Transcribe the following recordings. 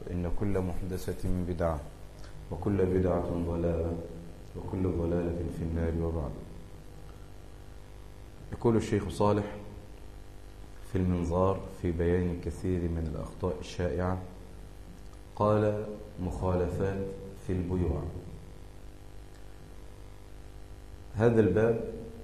إن كل محدثة بدعة وكل بدعة ضلالة وكل ضلالة في النار وبعد يقول الشيخ صالح في المنظار في بيان كثير من الأخطاء الشائعة قال مخالفات في البيوع هذا الباب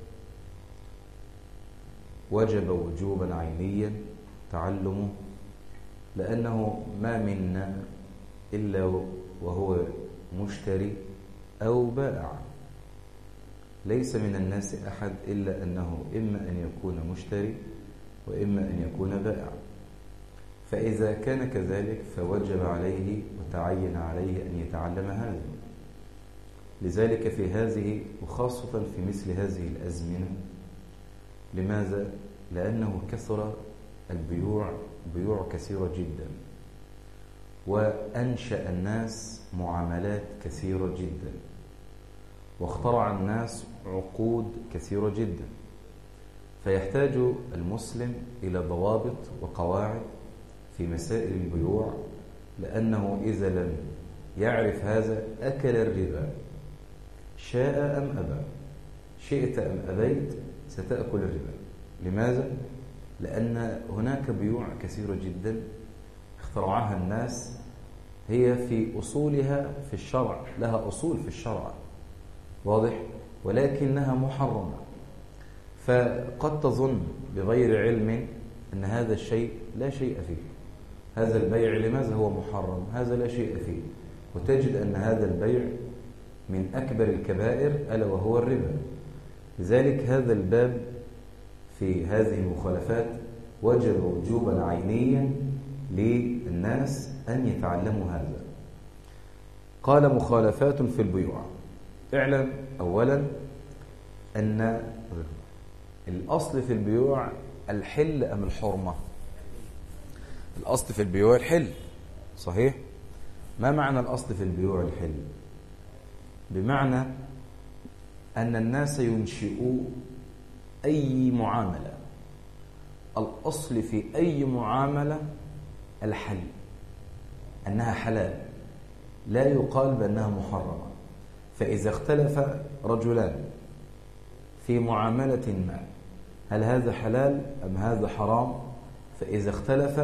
وجب وجوبا عينيا تعلمه لأنه ما منا إلا وهو مشتري أو بائع ليس من الناس أحد إلا أنه إما أن يكون مشتري وإما أن يكون بائع فإذا كان كذلك فوجب عليه وتعين عليه أن يتعلم هذا لذلك في هذه وخاصة في مثل هذه الأزمنة لماذا؟ لأنه كثر البيوع بيوع كثيرة جدا وأنشأ الناس معاملات كثيرة جدا واخترع الناس عقود كثيرة جدا فيحتاج المسلم إلى ضوابط وقواعد في مسائل البيوع لأنه إذا لم يعرف هذا أكل الربا شاء أم أبى شئت أم أبيت ستأكل الربا لماذا؟ لأن هناك بيوع كثيرة جدا اخترعها الناس هي في أصولها في الشرع لها أصول في الشرع واضح؟ ولكنها محرمة فقد تظن بغير علم أن هذا الشيء لا شيء فيه هذا البيع لماذا هو محرم هذا لا شيء فيه وتجد أن هذا البيع من أكبر الكبائر ألا وهو الربا لذلك هذا الباب في هذه المخالفات وجب وجوبا عينيا للناس أن يتعلموا هذا قال مخالفات في البيوع اعلم أولا أن الأصل في البيوع الحل أم الحرمة الأصل في البيوع الحل صحيح ما معنى الأصل في البيوع الحل بمعنى أن الناس ينشئوا أي معاملة الأصل في أي معاملة الحل أنها حلال لا يقال بأنها محرمة فإذا اختلف رجلان في معاملة ما هل هذا حلال أم هذا حرام فإذا اختلف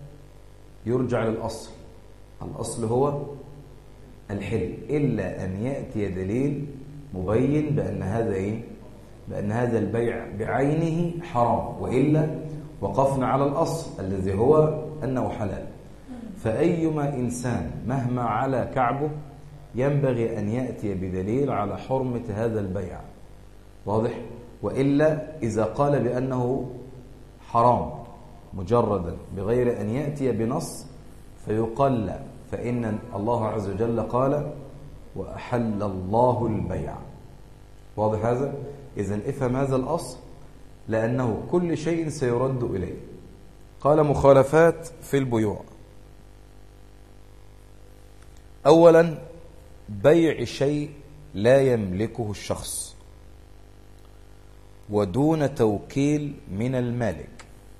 يرجع للأصل الأصل هو الحل إلا أن يأتي دليل مبين بأن هذا إيه؟ بأن هذا البيع بعينه حرام وإلا وقفنا على الأصل الذي هو أنه حلال فأيما إنسان مهما على كعبه ينبغي أن يأتي بدليل على حرمة هذا البيع واضح؟ وإلا إذا قال بأنه حرام مجردا بغير أن يأتي بنص فيقال لا فإن الله عز وجل قال وأحل الله البيع واضح هذا؟ إذا افهم هذا الأصل لأنه كل شيء سيرد إليه قال مخالفات في البيوع أولا بيع شيء لا يملكه الشخص ودون توكيل من المالك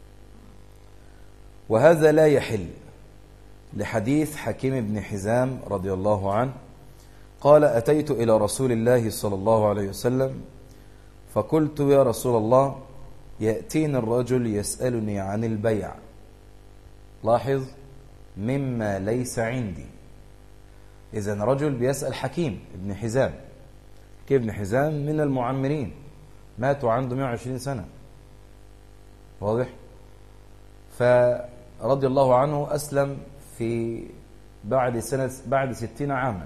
وهذا لا يحل لحديث حكيم بن حزام رضي الله عنه قال أتيت إلى رسول الله صلى الله عليه وسلم فقلت يا رسول الله يأتيني الرجل يسألني عن البيع لاحظ مما ليس عندي إذا رجل بيسأل حكيم ابن حزام حكيم ابن حزام من المعمرين ماتوا عنده 120 سنة واضح فرضي الله عنه أسلم في بعد سنة بعد ستين عاما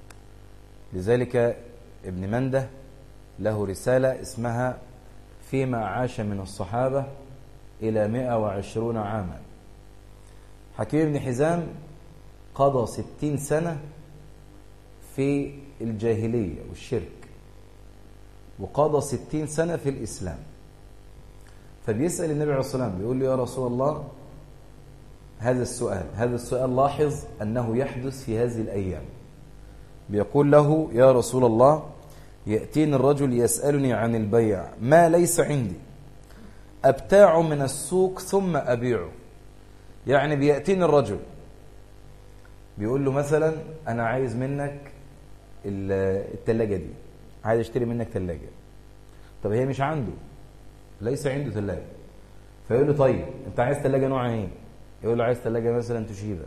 لذلك ابن منده له رسالة اسمها فيما عاش من الصحابة إلى 120 عاما حكيم بن حزام قضى ستين سنة في الجاهلية والشرك وقضى ستين سنة في الإسلام فبيسأل النبي عليه الصلاة والسلام بيقول له يا رسول الله هذا السؤال هذا السؤال لاحظ أنه يحدث في هذه الأيام بيقول له يا رسول الله يأتيني الرجل يسألني عن البيع ما ليس عندي أبتاع من السوق ثم أبيعه يعني بيأتيني الرجل بيقول له مثلا انا عايز منك التلاجة دي عايز اشتري منك تلاجة طب هي مش عنده ليس عنده تلاجة فيقول له طيب انت عايز تلاجة نوعها ايه يقول له عايز تلاجة مثلا توشيبا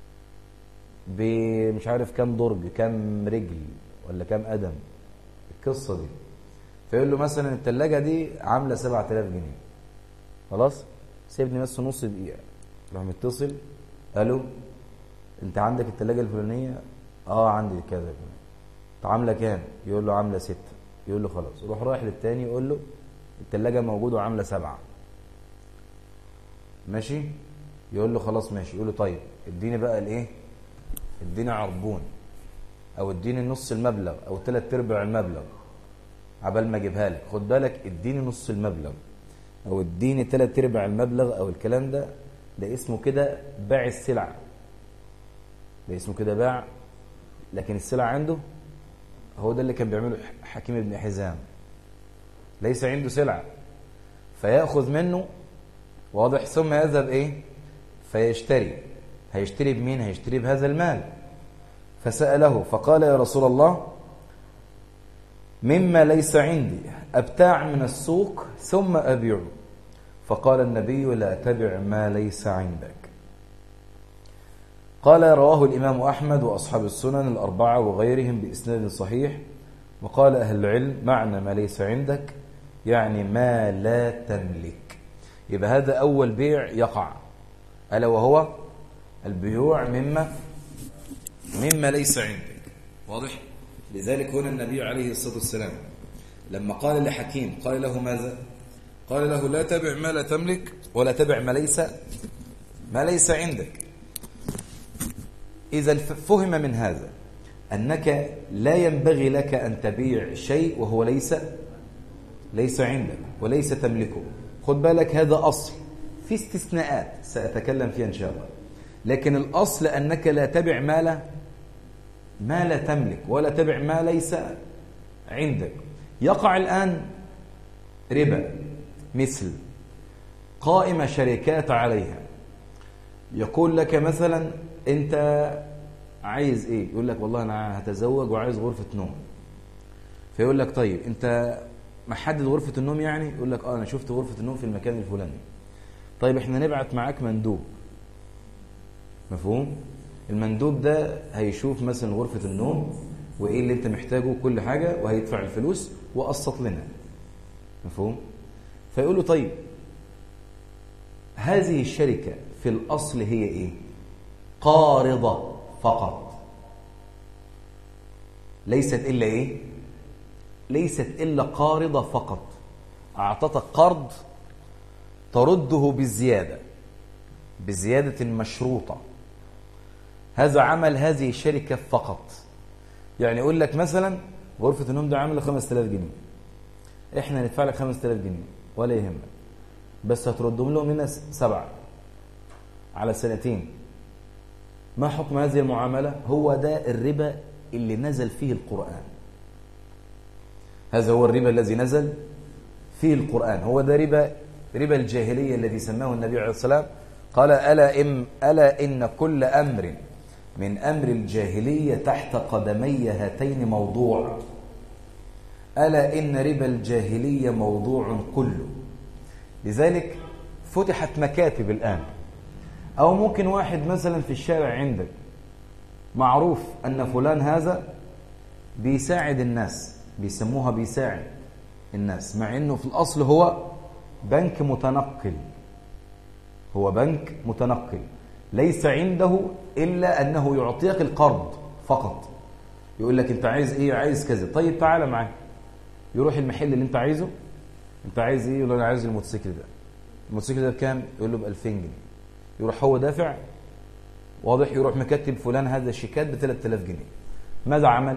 بمش عارف كام درج كام رجل ولا كام قدم القصة دي فيقول له مثلا التلاجة دي عاملة 7000 جنيه خلاص سيبني بس نص دقيقة راح متصل قالوا انت عندك التلاجة الفلانية اه عندي كذا طب عاملة كام يقول له عاملة ستة يقول له خلاص يروح رايح للتاني يقول له التلاجة موجودة وعاملة سبعة ماشي يقول له خلاص ماشي يقول له طيب اديني بقى الايه اديني عربون او اديني نص المبلغ او ثلاث ارباع المبلغ عبال ما اجيبها لك خد بالك اديني نص المبلغ او اديني ثلاث ارباع المبلغ او الكلام ده ده اسمه كده باع السلع ده اسمه كده باع لكن السلع عنده هو ده اللي كان بيعمله حكيم بن حزام ليس عنده سلع فيأخذ منه واضح ثم يذهب ايه فيشتري هيشتري بمين هيشتري بهذا المال فسأله فقال يا رسول الله مما ليس عندي أبتاع من السوق ثم أبيعه فقال النبي لا تبع ما ليس عندك قال رواه الإمام أحمد وأصحاب السنن الأربعة وغيرهم بإسناد صحيح وقال أهل العلم معنى ما ليس عندك يعني ما لا تملك يبقى هذا أول بيع يقع ألا وهو البيوع مما مما ليس عندك واضح لذلك هنا النبي عليه الصلاة والسلام لما قال لحكيم قال له ماذا قال له لا تبع ما لا تملك ولا تبع ما ليس ما ليس عندك إذا فهم من هذا أنك لا ينبغي لك أن تبيع شيء وهو ليس ليس عندك وليس تملكه خد بالك هذا أصل في استثناءات سأتكلم فيها إن شاء الله لكن الأصل أنك لا تبع ما لا ما لا تملك ولا تبع ما ليس عندك يقع الآن ربا مثل قائمة شركات عليها يقول لك مثلا أنت عايز إيه يقول لك والله أنا هتزوج وعايز غرفة نوم فيقول لك طيب أنت محدد غرفة النوم يعني يقول لك آه أنا شفت غرفة النوم في المكان الفلاني طيب احنا نبعت معاك مندوب مفهوم المندوب ده هيشوف مثلا غرفة النوم وإيه اللي أنت محتاجه كل حاجة وهيدفع الفلوس وقسط لنا مفهوم فيقول له طيب هذه الشركة في الأصل هي إيه قارضة فقط ليست إلا إيه ليست إلا قارضة فقط أعطتك قرض ترده بالزيادة بزيادة مشروطة هذا عمل هذه الشركة فقط يعني يقول لك مثلا غرفة النوم ده عامله 5000 جنيه احنا ندفع لك 5000 جنيه ولا يهمك بس هتردهم لهم هنا سبعة على سنتين ما حكم هذه المعاملة هو ده الربا اللي نزل فيه القرآن هذا هو الربا الذي نزل فيه القرآن هو ده ربا ربا الجاهلية الذي سماه النبي عليه الصلاة والسلام قال ألا, إم ألا إن كل أمر من أمر الجاهلية تحت قدمي هاتين موضوع ألا إن ربا الجاهلية موضوع كله لذلك فتحت مكاتب الآن أو ممكن واحد مثلا في الشارع عندك معروف أن فلان هذا بيساعد الناس بيسموها بيساعد الناس مع أنه في الأصل هو بنك متنقل هو بنك متنقل ليس عنده إلا أنه يعطيك القرض فقط يقول لك أنت عايز إيه عايز كذا طيب تعالى معايا يروح المحل اللي أنت عايزه أنت عايز إيه يقول له أنا عايز الموتوسيكل ده الموتوسيكل ده بكام يقول له ب 2000 جنيه يروح هو دافع واضح يروح مكتب فلان هذا الشيكات ب 3000 جنيه ماذا عمل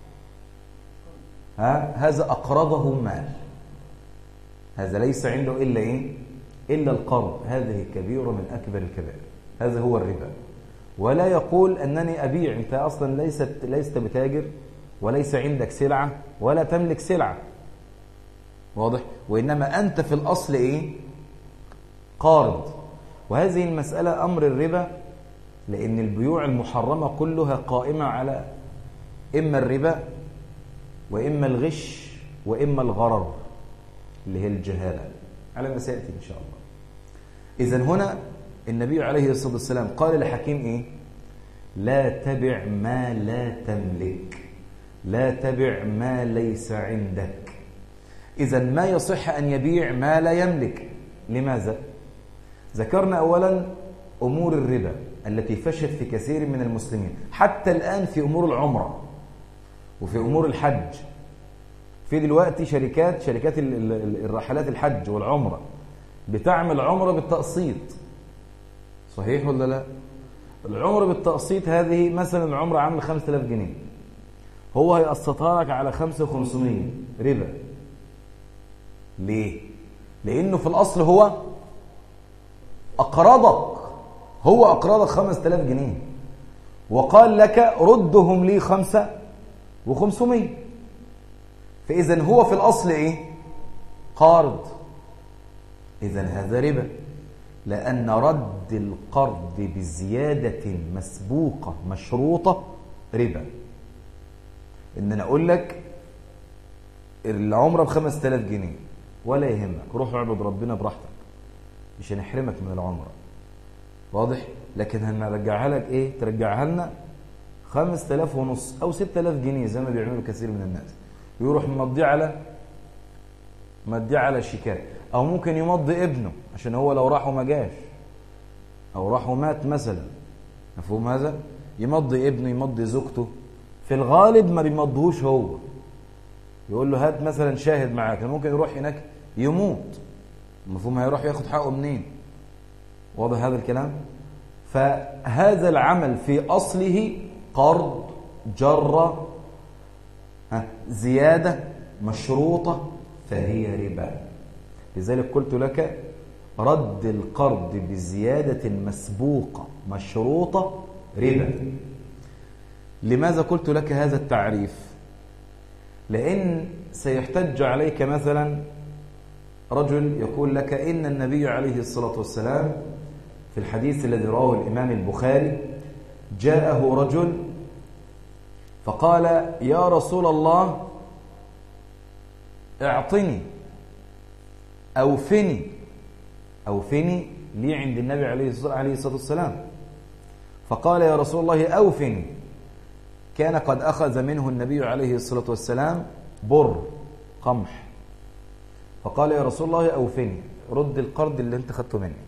ها هذا أقرضه مال هذا ليس عنده إلا إيه إلا القرض هذه كبيرة من أكبر الكبائر هذا هو الربا ولا يقول أنني أبيع أنت أصلا ليست ليست بتاجر وليس عندك سلعة ولا تملك سلعة واضح وإنما أنت في الأصل إيه قارض وهذه المسألة أمر الربا لأن البيوع المحرمة كلها قائمة على إما الربا وإما الغش وإما الغرر اللي هي الجهالة على ما سيأتي إن شاء الله إذا هنا النبي عليه الصلاة والسلام قال لحكيم إيه لا تبع ما لا تملك لا تبع ما ليس عندك إذا ما يصح أن يبيع ما لا يملك لماذا؟ ذكرنا أولا أمور الربا التي فشت في كثير من المسلمين حتى الآن في أمور العمرة وفي أمور الحج في دلوقتي شركات شركات الرحلات الحج والعمرة بتعمل عمرة بالتقسيط صحيح ولا لا العمرة بالتقسيط هذه مثلا العمرة عامل 5000 جنيه هو هيقسطها لك على 5500 ربا ليه لانه في الاصل هو اقرضك هو اقرضك 5000 جنيه وقال لك ردهم لي خمسة وخمسمية فإذا هو في الأصل إيه قارض إذا هذا ربا لأن رد القرض بزيادة مسبوقة مشروطة ربا إن أنا أقول لك العمرة بخمس تلاف جنيه ولا يهمك روح اعبد ربنا براحتك مش هنحرمك من العمرة واضح لكن هنرجعها لك ايه ترجعها لنا خمس تلاف ونص او ست تلاف جنيه زي ما بيعملوا كثير من الناس ويروح مضي على مضي على شيكات او ممكن يمضي ابنه عشان هو لو راح وما جاش او راح ومات مثلا مفهوم هذا يمضي ابنه يمضي زوجته في الغالب ما بيمضيهوش هو يقول له هات مثلا شاهد معاك ممكن يروح هناك يموت المفهوم هيروح ياخد حقه منين واضح هذا الكلام فهذا العمل في أصله قرض جرة زيادة مشروطة فهي ربا لذلك قلت لك رد القرض بزيادة مسبوقة مشروطة ربا لماذا قلت لك هذا التعريف لأن سيحتج عليك مثلا رجل يقول لك إن النبي عليه الصلاة والسلام في الحديث الذي رواه الإمام البخاري جاءه رجل فقال يا رسول الله اعطني أوفني أوفني لي عند النبي عليه الصلاة والسلام فقال يا رسول الله أوفني كان قد أخذ منه النبي عليه الصلاة والسلام بر قمح فقال يا رسول الله أوفني رد القرض اللي انت خدته مني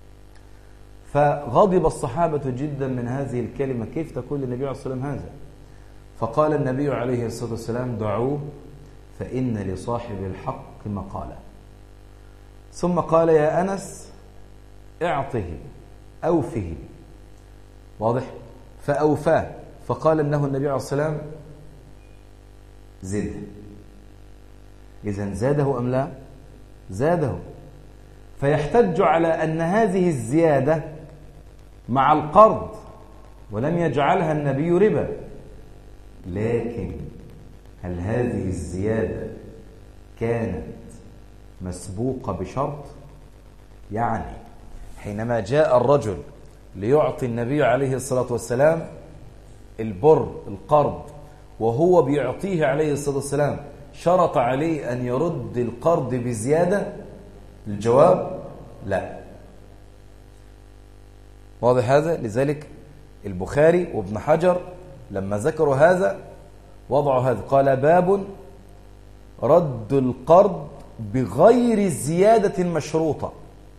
فغضب الصحابة جدا من هذه الكلمة كيف تقول للنبي عليه الصلاة والسلام هذا فقال النبي عليه الصلاة والسلام دعوه فإن لصاحب الحق مقالة ثم قال يا أنس اعطه أوفه واضح فأوفاه فقال له النبي عليه الصلاة والسلام زده إذا زاده أم لا زاده فيحتج على أن هذه الزيادة مع القرض ولم يجعلها النبي ربا لكن هل هذه الزيادة كانت مسبوقة بشرط يعني حينما جاء الرجل ليعطي النبي عليه الصلاة والسلام البر القرض وهو بيعطيه عليه الصلاة والسلام شرط عليه أن يرد القرض بزيادة الجواب لا واضح هذا لذلك البخاري وابن حجر لما ذكروا هذا وضعوا هذا قال باب رد القرض بغير زيادة مشروطة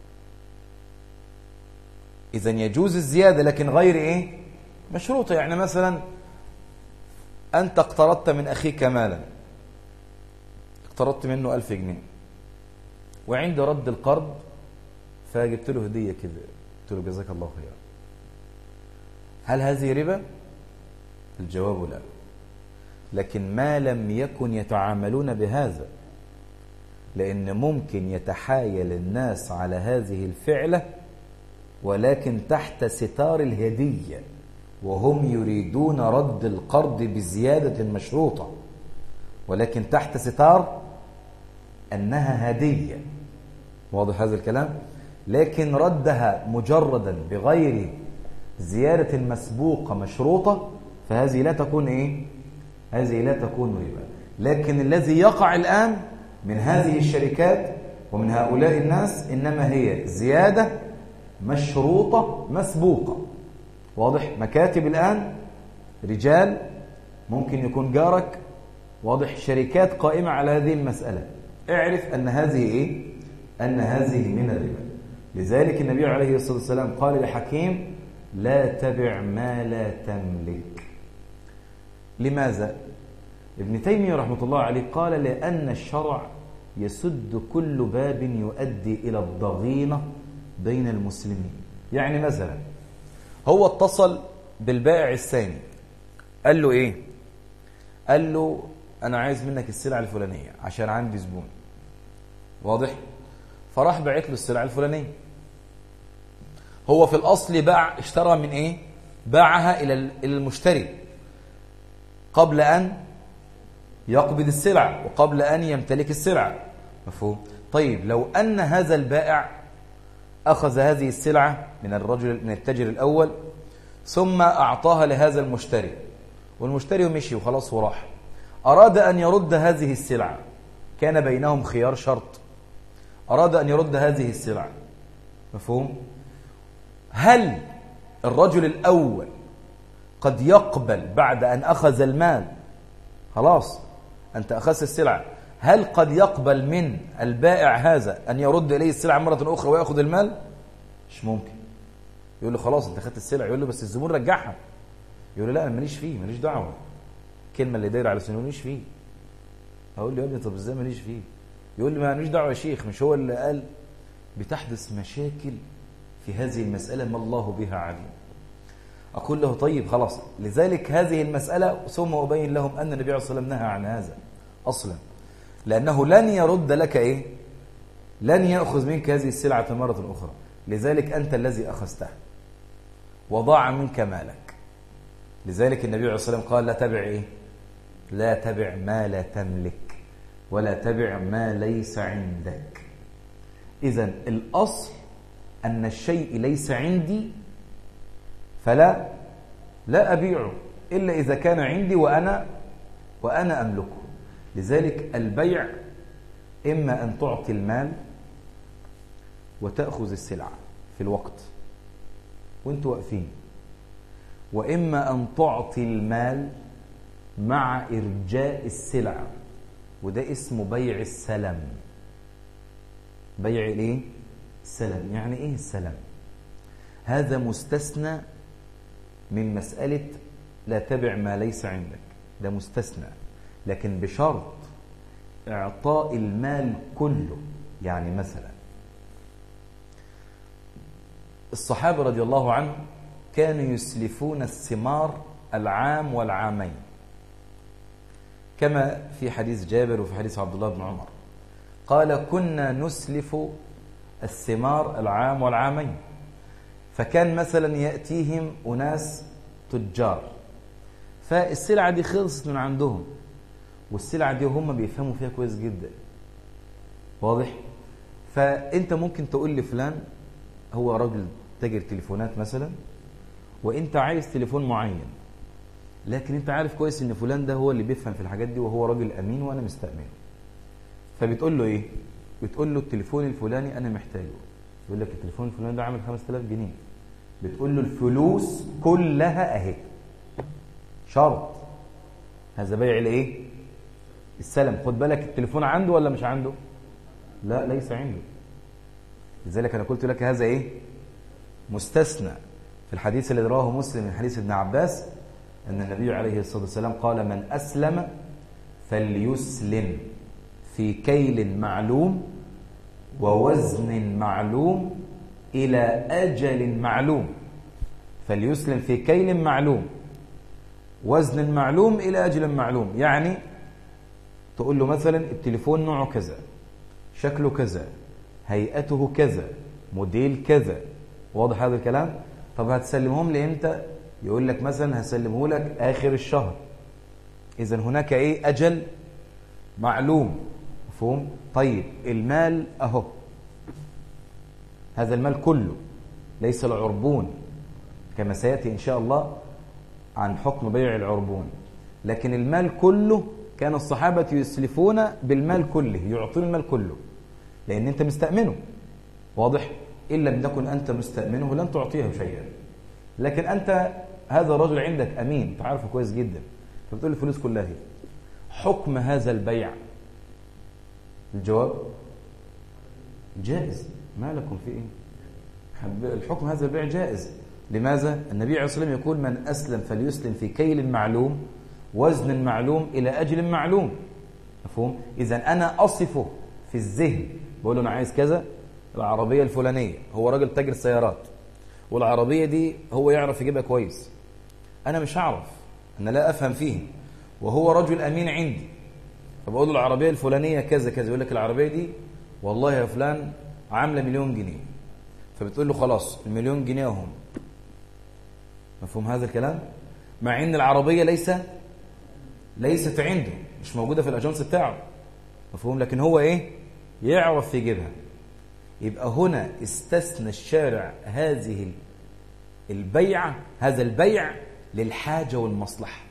إذا يجوز الزيادة لكن غير إيه مشروطة يعني مثلا أنت اقترضت من أخيك مالا اقترضت منه ألف جنيه وعند رد القرض فجبت له هدية كده قلت له جزاك الله خيرا هل هذه ربا الجواب لا لكن ما لم يكن يتعاملون بهذا لأن ممكن يتحايل الناس على هذه الفعلة ولكن تحت ستار الهدية وهم يريدون رد القرض بزيادة مشروطة ولكن تحت ستار أنها هدية واضح هذا الكلام لكن ردها مجردا بغير زيادة المسبوقة مشروطة فهذه لا تكون إيه؟ هذه لا تكون ربا لكن الذي يقع الآن من هذه الشركات ومن هؤلاء الناس إنما هي زيادة مشروطة مسبوقة واضح مكاتب الآن رجال ممكن يكون جارك واضح شركات قائمة على هذه المسألة اعرف أن هذه إيه؟ أن هذه من الربا لذلك النبي عليه الصلاة والسلام قال لحكيم لا تبع ما لا تملك لماذا؟ ابن تيمية رحمة الله عليه قال لأن الشرع يسد كل باب يؤدي إلى الضغينة بين المسلمين يعني مثلا هو اتصل بالبائع الثاني قال له ايه قال له انا عايز منك السلعه الفلانيه عشان عندي زبون واضح فراح باعت له السلعه الفلانيه هو في الاصل باع اشترى من ايه باعها الى الى المشتري قبل ان يقبض السلعه وقبل ان يمتلك السلعه مفهوم طيب لو ان هذا البائع اخذ هذه السلعه من الرجل من التاجر الاول ثم اعطاها لهذا المشتري والمشتري مشي وخلاص وراح أراد أن يرد هذه السلعة كان بينهم خيار شرط أراد أن يرد هذه السلعة مفهوم؟ هل الرجل الأول قد يقبل بعد أن أخذ المال خلاص أنت أخذت السلعة هل قد يقبل من البائع هذا أن يرد إليه السلعة مرة أخرى ويأخذ المال؟ مش ممكن يقول له خلاص أنت أخذت السلعة يقول له بس الزبون رجعها يقول له لا انا ماليش فيه ماليش دعوه الكلمه اللي دايره على سنه ماليش فيه اقول له يا ابني طب ازاي ماليش فيه يقول لي ماليش دعوه يا شيخ مش هو اللي قال بتحدث مشاكل في هذه المساله ما الله بها عليم اقول له طيب خلاص لذلك هذه المساله ثم ابين لهم ان النبي عليه الصلاه والسلام نهى عن هذا اصلا لانه لن يرد لك ايه لن ياخذ منك هذه السلعه مره اخرى لذلك انت الذي اخذتها وضاع منك مالك لذلك النبي عليه الصلاة والسلام قال لا تبع إيه لا تبع ما لا تملك ولا تبع ما ليس عندك إذا الأصل أن الشيء ليس عندي فلا لا أبيعه إلا إذا كان عندي وأنا وأنا أملكه لذلك البيع إما أن تعطي المال وتأخذ السلعة في الوقت وانتوا واقفين وإما أن تعطي المال مع إرجاء السلع وده اسمه بيع السلم بيع الايه السلم يعني ايه السلم هذا مستثنى من مسألة لا تبع ما ليس عندك ده مستثنى لكن بشرط إعطاء المال كله يعني مثلا الصحابة رضي الله عنهم كانوا يسلفون الثمار العام والعامين كما في حديث جابر وفي حديث عبد الله بن عمر قال كنا نسلف الثمار العام والعامين فكان مثلا يأتيهم أناس تجار فالسلعة دي خلصت من عندهم والسلعة دي هم بيفهموا فيها كويس جدا واضح فأنت ممكن تقول لفلان هو راجل تاجر تليفونات مثلا وانت عايز تليفون معين لكن انت عارف كويس ان فلان ده هو اللي بيفهم في الحاجات دي وهو راجل امين وانا مستأمنه فبتقول له ايه بتقول له التليفون الفلاني انا محتاجه يقول لك التليفون الفلاني ده عامل 5000 جنيه بتقول له الفلوس كلها اهي شرط هذا بيع الايه السلم خد بالك التليفون عنده ولا مش عنده لا ليس عنده لذلك انا قلت لك هذا ايه مستثنى في الحديث الذي رواه مسلم من حديث ابن عباس أن النبي عليه الصلاة والسلام قال من أسلم فليسلم في كيل معلوم ووزن معلوم إلى أجل معلوم فليسلم في كيل معلوم وزن معلوم إلى أجل معلوم يعني تقول له مثلا التليفون نوعه كذا شكله كذا هيئته كذا موديل كذا واضح هذا الكلام طب هتسلمهم لي امتى يقول لك مثلا هسلمه لك اخر الشهر اذا هناك ايه اجل معلوم مفهوم طيب المال اهو هذا المال كله ليس العربون كما سيأتي إن شاء الله عن حكم بيع العربون لكن المال كله كان الصحابة يسلفون بالمال كله يعطون المال كله لأن أنت مستأمنه واضح إن لم تكن أنت مستأمنه لن تعطيه شيئا لكن أنت هذا الرجل عندك أمين تعرفه كويس جدا فبتقول الفلوس كلها هي حكم هذا البيع الجواب جائز ما لكم في إيه الحكم هذا البيع جائز لماذا النبي عليه الصلاة والسلام يقول من أسلم فليسلم في كيل معلوم وزن معلوم إلى أجل معلوم مفهوم إذا أنا أصفه في الذهن بقول له أنا عايز كذا العربية الفلانية هو راجل تاجر سيارات والعربية دي هو يعرف يجيبها كويس أنا مش هعرف أنا لا أفهم فيه وهو رجل أمين عندي فبقول له العربية الفلانية كذا كذا يقول لك العربية دي والله يا فلان عاملة مليون جنيه فبتقول له خلاص المليون جنيه هم مفهوم هذا الكلام مع ان العربية ليس ليست عنده مش موجودة في الأجنس بتاعه مفهوم لكن هو ايه يعرف يجيبها يبقى هنا استثنى الشارع هذه البيعة هذا البيع للحاجة والمصلحة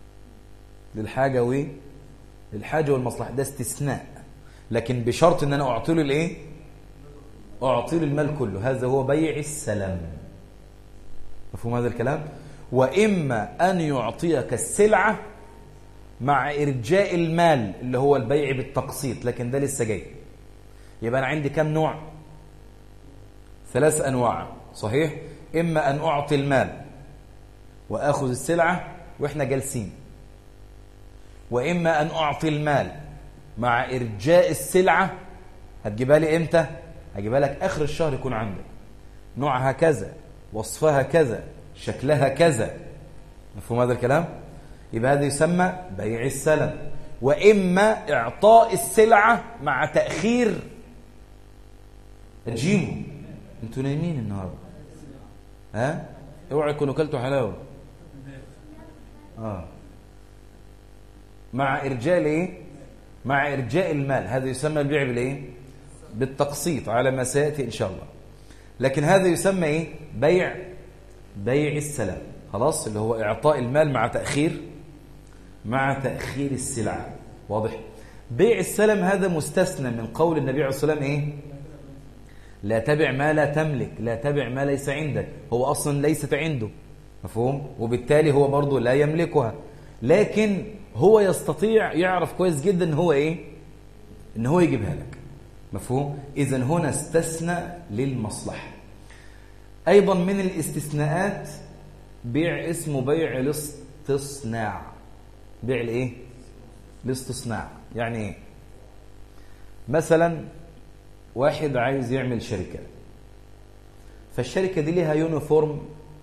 للحاجة وايه للحاجة والمصلحة ده استثناء لكن بشرط ان انا اعطي له الايه اعطي له المال كله هذا هو بيع السلام مفهوم هذا الكلام واما ان يعطيك السلعه مع ارجاء المال اللي هو البيع بالتقسيط لكن ده لسه جاي يبقى انا عندي كم نوع ثلاث انواع صحيح اما ان اعطي المال واخذ السلعه واحنا جالسين واما ان اعطي المال مع ارجاء السلعه هتجيبها لي امتى هجيبها لك اخر الشهر يكون عندك نوعها كذا وصفها كذا شكلها كذا مفهوم هذا الكلام يبقى هذا يسمى بيع السلم واما اعطاء السلعه مع تاخير تجيبه انتوا نايمين النهارده ها اوعوا يكونوا كلتوا حلاوه اه مع ارجاء الايه مع ارجاء المال هذا يسمى البيع بالايه بالتقسيط على ما سياتي ان شاء الله لكن هذا يسمى ايه بيع بيع السلام خلاص اللي هو اعطاء المال مع تاخير مع تاخير السلعه واضح بيع السلم هذا مستثنى من قول النبي عليه الصلاه والسلام ايه لا تبع ما لا تملك لا تبع ما ليس عندك هو اصلا ليست عنده مفهوم وبالتالي هو برضه لا يملكها لكن هو يستطيع يعرف كويس جدا ان هو ايه ان هو يجيبها لك مفهوم اذا هنا استثنى للمصلحه ايضا من الاستثناءات بيع اسمه بيع الاستصناع بيع الايه الاستصناع يعني ايه مثلا واحد عايز يعمل شركه فالشركه دي ليها يونيفورم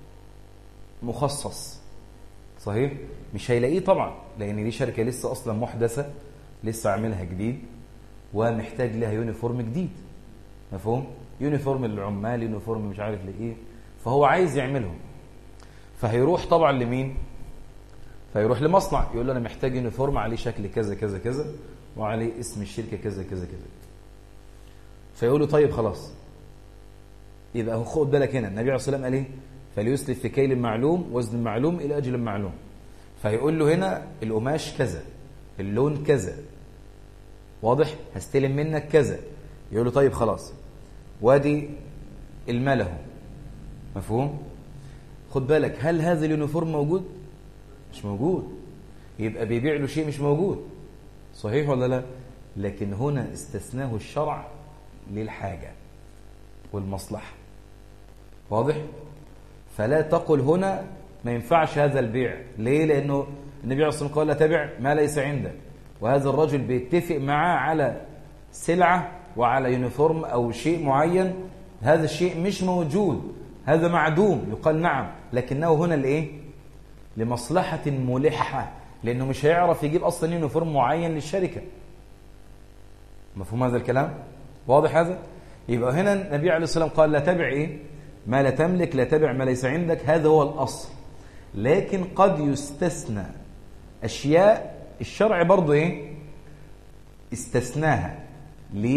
مخصص صحيح مش هيلاقيه طبعا لان دي شركه لسه اصلا محدثه لسه عاملها جديد ومحتاج لها يونيفورم جديد مفهوم يونيفورم للعمال يونيفورم مش عارف لايه فهو عايز يعملهم فهيروح طبعا لمين فيروح لمصنع يقول له انا محتاج يونيفورم عليه شكل كذا كذا كذا وعليه اسم الشركه كذا كذا كذا فيقول له طيب خلاص يبقى هو خد بالك هنا النبي عليه الصلاه والسلام قال ايه فليسلف في كيل معلوم وزن معلوم الى اجل معلوم فيقول له هنا القماش كذا اللون كذا واضح هستلم منك كذا يقول له طيب خلاص وادي المال اهو مفهوم خد بالك هل هذا اليونيفورم موجود مش موجود يبقى بيبيع له شيء مش موجود صحيح ولا لا لكن هنا استثناه الشرع للحاجة والمصلحة واضح فلا تقل هنا ما ينفعش هذا البيع ليه لأنه النبي عليه الصلاة والسلام قال لا تبع ما ليس عندك وهذا الرجل بيتفق معاه على سلعة وعلى يونيفورم أو شيء معين هذا الشيء مش موجود هذا معدوم يقال نعم لكنه هنا الايه لمصلحة ملحة لأنه مش هيعرف يجيب أصلا يونيفورم معين للشركة مفهوم هذا الكلام واضح هذا يبقى هنا النبي عليه الصلاة والسلام قال لا تبع إيه ما لا تملك لا تبع ما ليس عندك هذا هو الأصل لكن قد يستثنى أشياء الشرع برضو إيه استثناها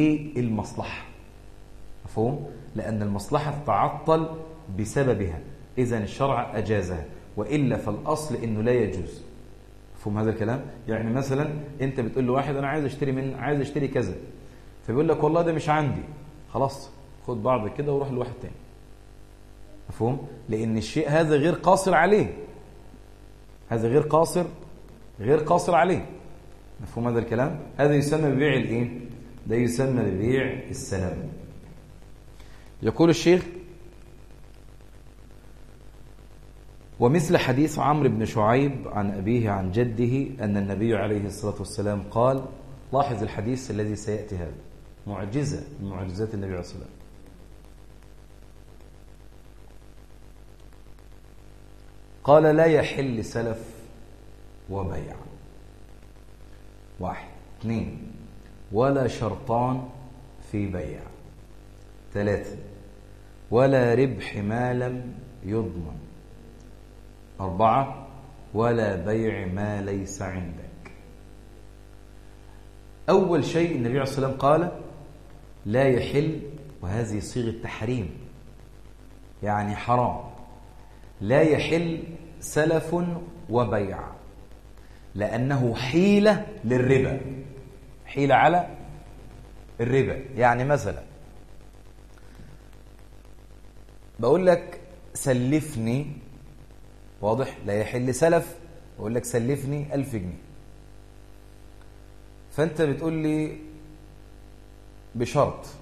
للمصلحة مفهوم لأن المصلحة تتعطل بسببها إذا الشرع أجازها وإلا فالأصل إنه لا يجوز فهم هذا الكلام يعني مثلا أنت بتقول لواحد أنا عايز أشتري من عايز أشتري كذا فبيقول لك والله ده مش عندي خلاص خد بعضك كده وروح لواحد تاني مفهوم لأن الشيء هذا غير قاصر عليه هذا غير قاصر غير قاصر عليه مفهوم هذا الكلام هذا يسمى ببيع الايه ده يسمى ببيع السلام يقول الشيخ ومثل حديث عمرو بن شعيب عن أبيه عن جده أن النبي عليه الصلاة والسلام قال لاحظ الحديث الذي سيأتي هذا معجزة من معجزات النبي عليه الصلاة والسلام قال لا يحل سلف وبيع واحد اثنين ولا شرطان في بيع ثلاثة ولا ربح ما لم يضمن أربعة ولا بيع ما ليس عندك أول شيء النبي عليه الصلاة والسلام قال لا يحل وهذه صيغة تحريم يعني حرام لا يحل سلف وبيع لأنه حيلة للربا حيلة على الربا يعني مثلا بقول لك سلفني واضح لا يحل سلف بقول لك سلفني ألف جنيه فأنت بتقول لي بشرط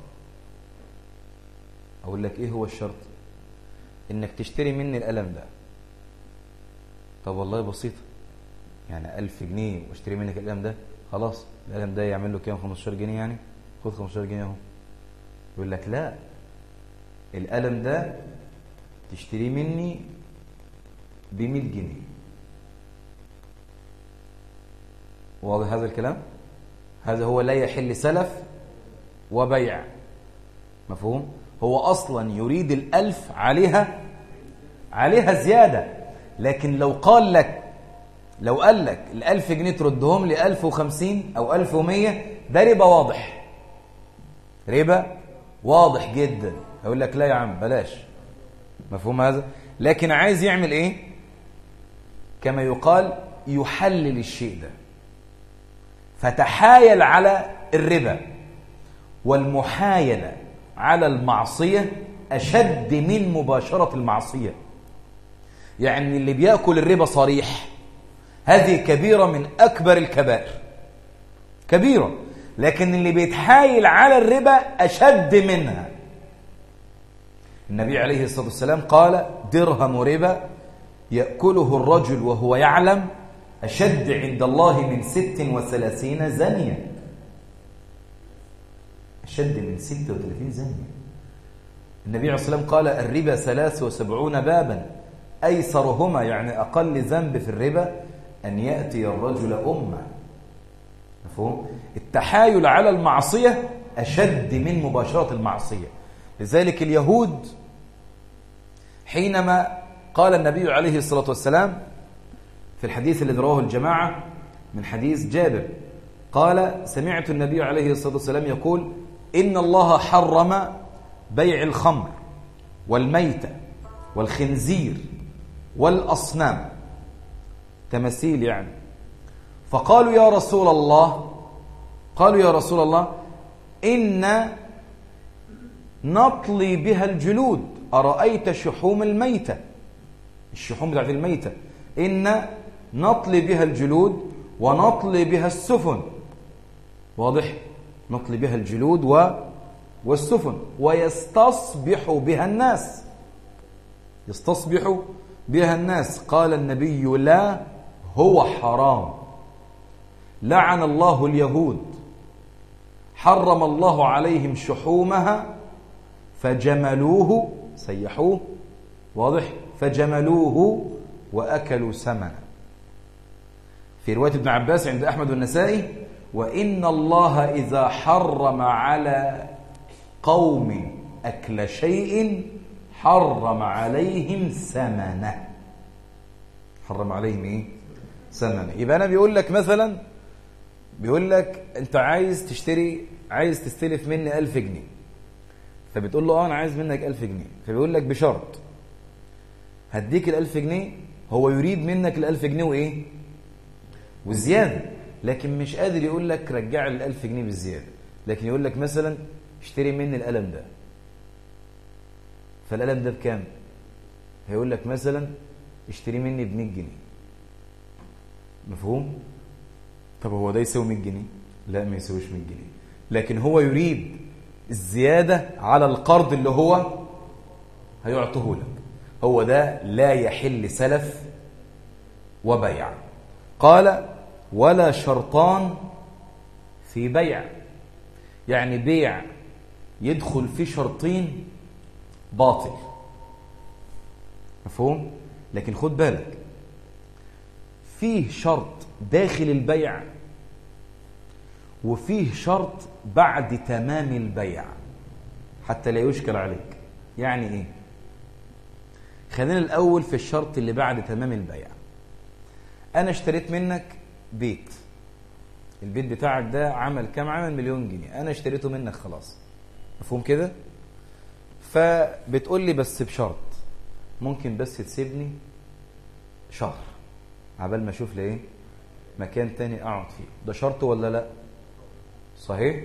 أقول لك إيه هو الشرط إنك تشتري مني القلم ده طب والله بسيطة يعني ألف جنيه واشتري منك القلم ده خلاص القلم ده يعمل له كام 15 جنيه يعني خد 15 جنيه اهو يقول لك لا القلم ده تشتريه مني ب 100 جنيه واضح هذا الكلام هذا هو لا يحل سلف وبيع مفهوم هو أصلا يريد الألف عليها عليها زيادة لكن لو قال لك لو قال لك الألف جنيه تردهم لي ألف وخمسين أو ألف ومية ده ربا واضح ربا واضح جدا هيقول لك لا يا عم بلاش مفهوم هذا لكن عايز يعمل ايه كما يقال يحلل الشيء ده فتحايل على الربا والمحايلة على المعصية أشد من مباشرة المعصية يعني اللي بيأكل الربا صريح هذه كبيرة من أكبر الكبائر كبيرة لكن اللي بيتحايل على الربا أشد منها النبي عليه الصلاة والسلام قال درهم ربا يأكله الرجل وهو يعلم أشد عند الله من ست وثلاثين زانية أشد من ست وثلاثين زانية النبي عليه الصلاة والسلام قال الربا ثلاث وسبعون بابا أيسرهما يعني أقل ذنب في الربا أن يأتي الرجل أمة مفهوم؟ التحايل على المعصية أشد من مباشرة المعصية لذلك اليهود حينما قال النبي عليه الصلاة والسلام في الحديث الذي رواه الجماعة من حديث جابر قال سمعت النبي عليه الصلاة والسلام يقول إن الله حرم بيع الخمر والميتة والخنزير والأصنام تمثيل يعني فقالوا يا رسول الله قالوا يا رسول الله إن نطلي بها الجلود أرأيت شحوم الميتة الشحوم بتاعت الميتة إن نطلي بها الجلود ونطلي بها السفن واضح نطلي بها الجلود و والسفن ويستصبح بها الناس يستصبح بها الناس قال النبي لا هو حرام لعن الله اليهود حرم الله عليهم شحومها فجملوه سيحوه واضح فجملوه وأكلوا سمنا في رواية ابن عباس عند أحمد والنسائي وإن الله إذا حرم على قوم أكل شيء حرم عليهم ثمنه حرم عليهم ايه ثمنه يبقى انا بيقول لك مثلا بيقول لك انت عايز تشتري عايز تستلف مني ألف جنيه فبتقول له اه انا عايز منك ألف جنيه فبيقول لك بشرط هديك الألف جنيه هو يريد منك الألف جنيه وإيه والزيادة لكن مش قادر يقول لك رجع لي الألف جنيه بالزيادة لكن يقول لك مثلا اشتري مني القلم ده فالقلم ده بكام هيقول لك مثلا اشتري مني ب 100 جنيه مفهوم طب هو ده يساوي 100 جنيه لا ما يساويش 100 جنيه لكن هو يريد الزيادة على القرض اللي هو هيعطيه لك هو ده لا يحل سلف وبيع قال ولا شرطان في بيع يعني بيع يدخل فيه شرطين باطل مفهوم لكن خد بالك فيه شرط داخل البيع وفيه شرط بعد تمام البيع حتى لا يشكل عليك يعني ايه خلينا الاول في الشرط اللي بعد تمام البيع انا اشتريت منك بيت البيت بتاعك ده عمل كام عمل مليون جنيه انا اشتريته منك خلاص مفهوم كده فبتقول لي بس بشرط ممكن بس تسيبني شهر عبال ما اشوف لي ايه مكان تاني اقعد فيه ده شرط ولا لا صحيح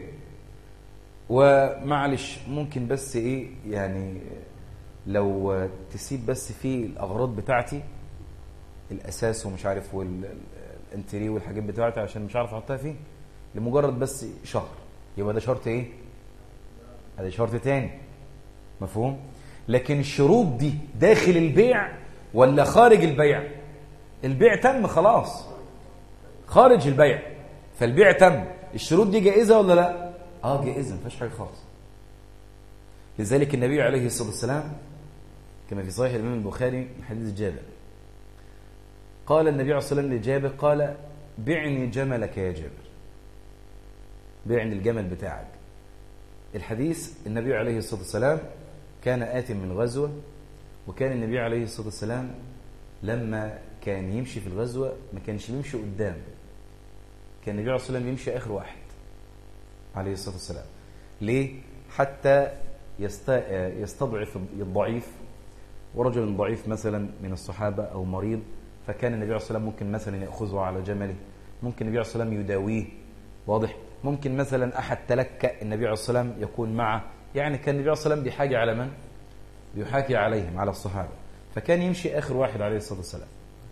ومعلش ممكن بس ايه يعني لو تسيب بس فيه الاغراض بتاعتي الاساس ومش عارف والانتري والحاجات بتاعتي عشان مش عارف احطها فيه لمجرد بس شهر يبقى ده شرط ايه هذا شرط تاني مفهوم لكن الشروط دي داخل البيع ولا خارج البيع البيع تم خلاص خارج البيع فالبيع تم الشروط دي جائزة ولا لا اه جائزة ما فيهاش حاجة خالص لذلك النبي عليه الصلاة والسلام كما في صحيح الإمام البخاري من حديث جابر قال النبي عليه الصلاة والسلام لجابر قال بعني جملك يا جابر بعني الجمل بتاعك الحديث النبي عليه الصلاة والسلام كان آت من غزوة وكان النبي عليه الصلاة والسلام لما كان يمشي في الغزوة ما كانش يمشي قدام كان النبي عليه الصلاة والسلام يمشي آخر واحد عليه الصلاة والسلام ليه؟ حتى يستضعف الضعيف ورجل ضعيف مثلا من الصحابة أو مريض فكان النبي عليه الصلاة والسلام ممكن مثلا يأخذه على جمله ممكن النبي عليه الصلاة والسلام يداويه واضح ممكن مثلا أحد تلكأ النبي عليه الصلاة والسلام يكون معه يعني كان النبي عليه الصلاة والسلام بحاجة على من؟ بيحاكي عليهم على الصحابة فكان يمشي آخر واحد عليه الصلاة والسلام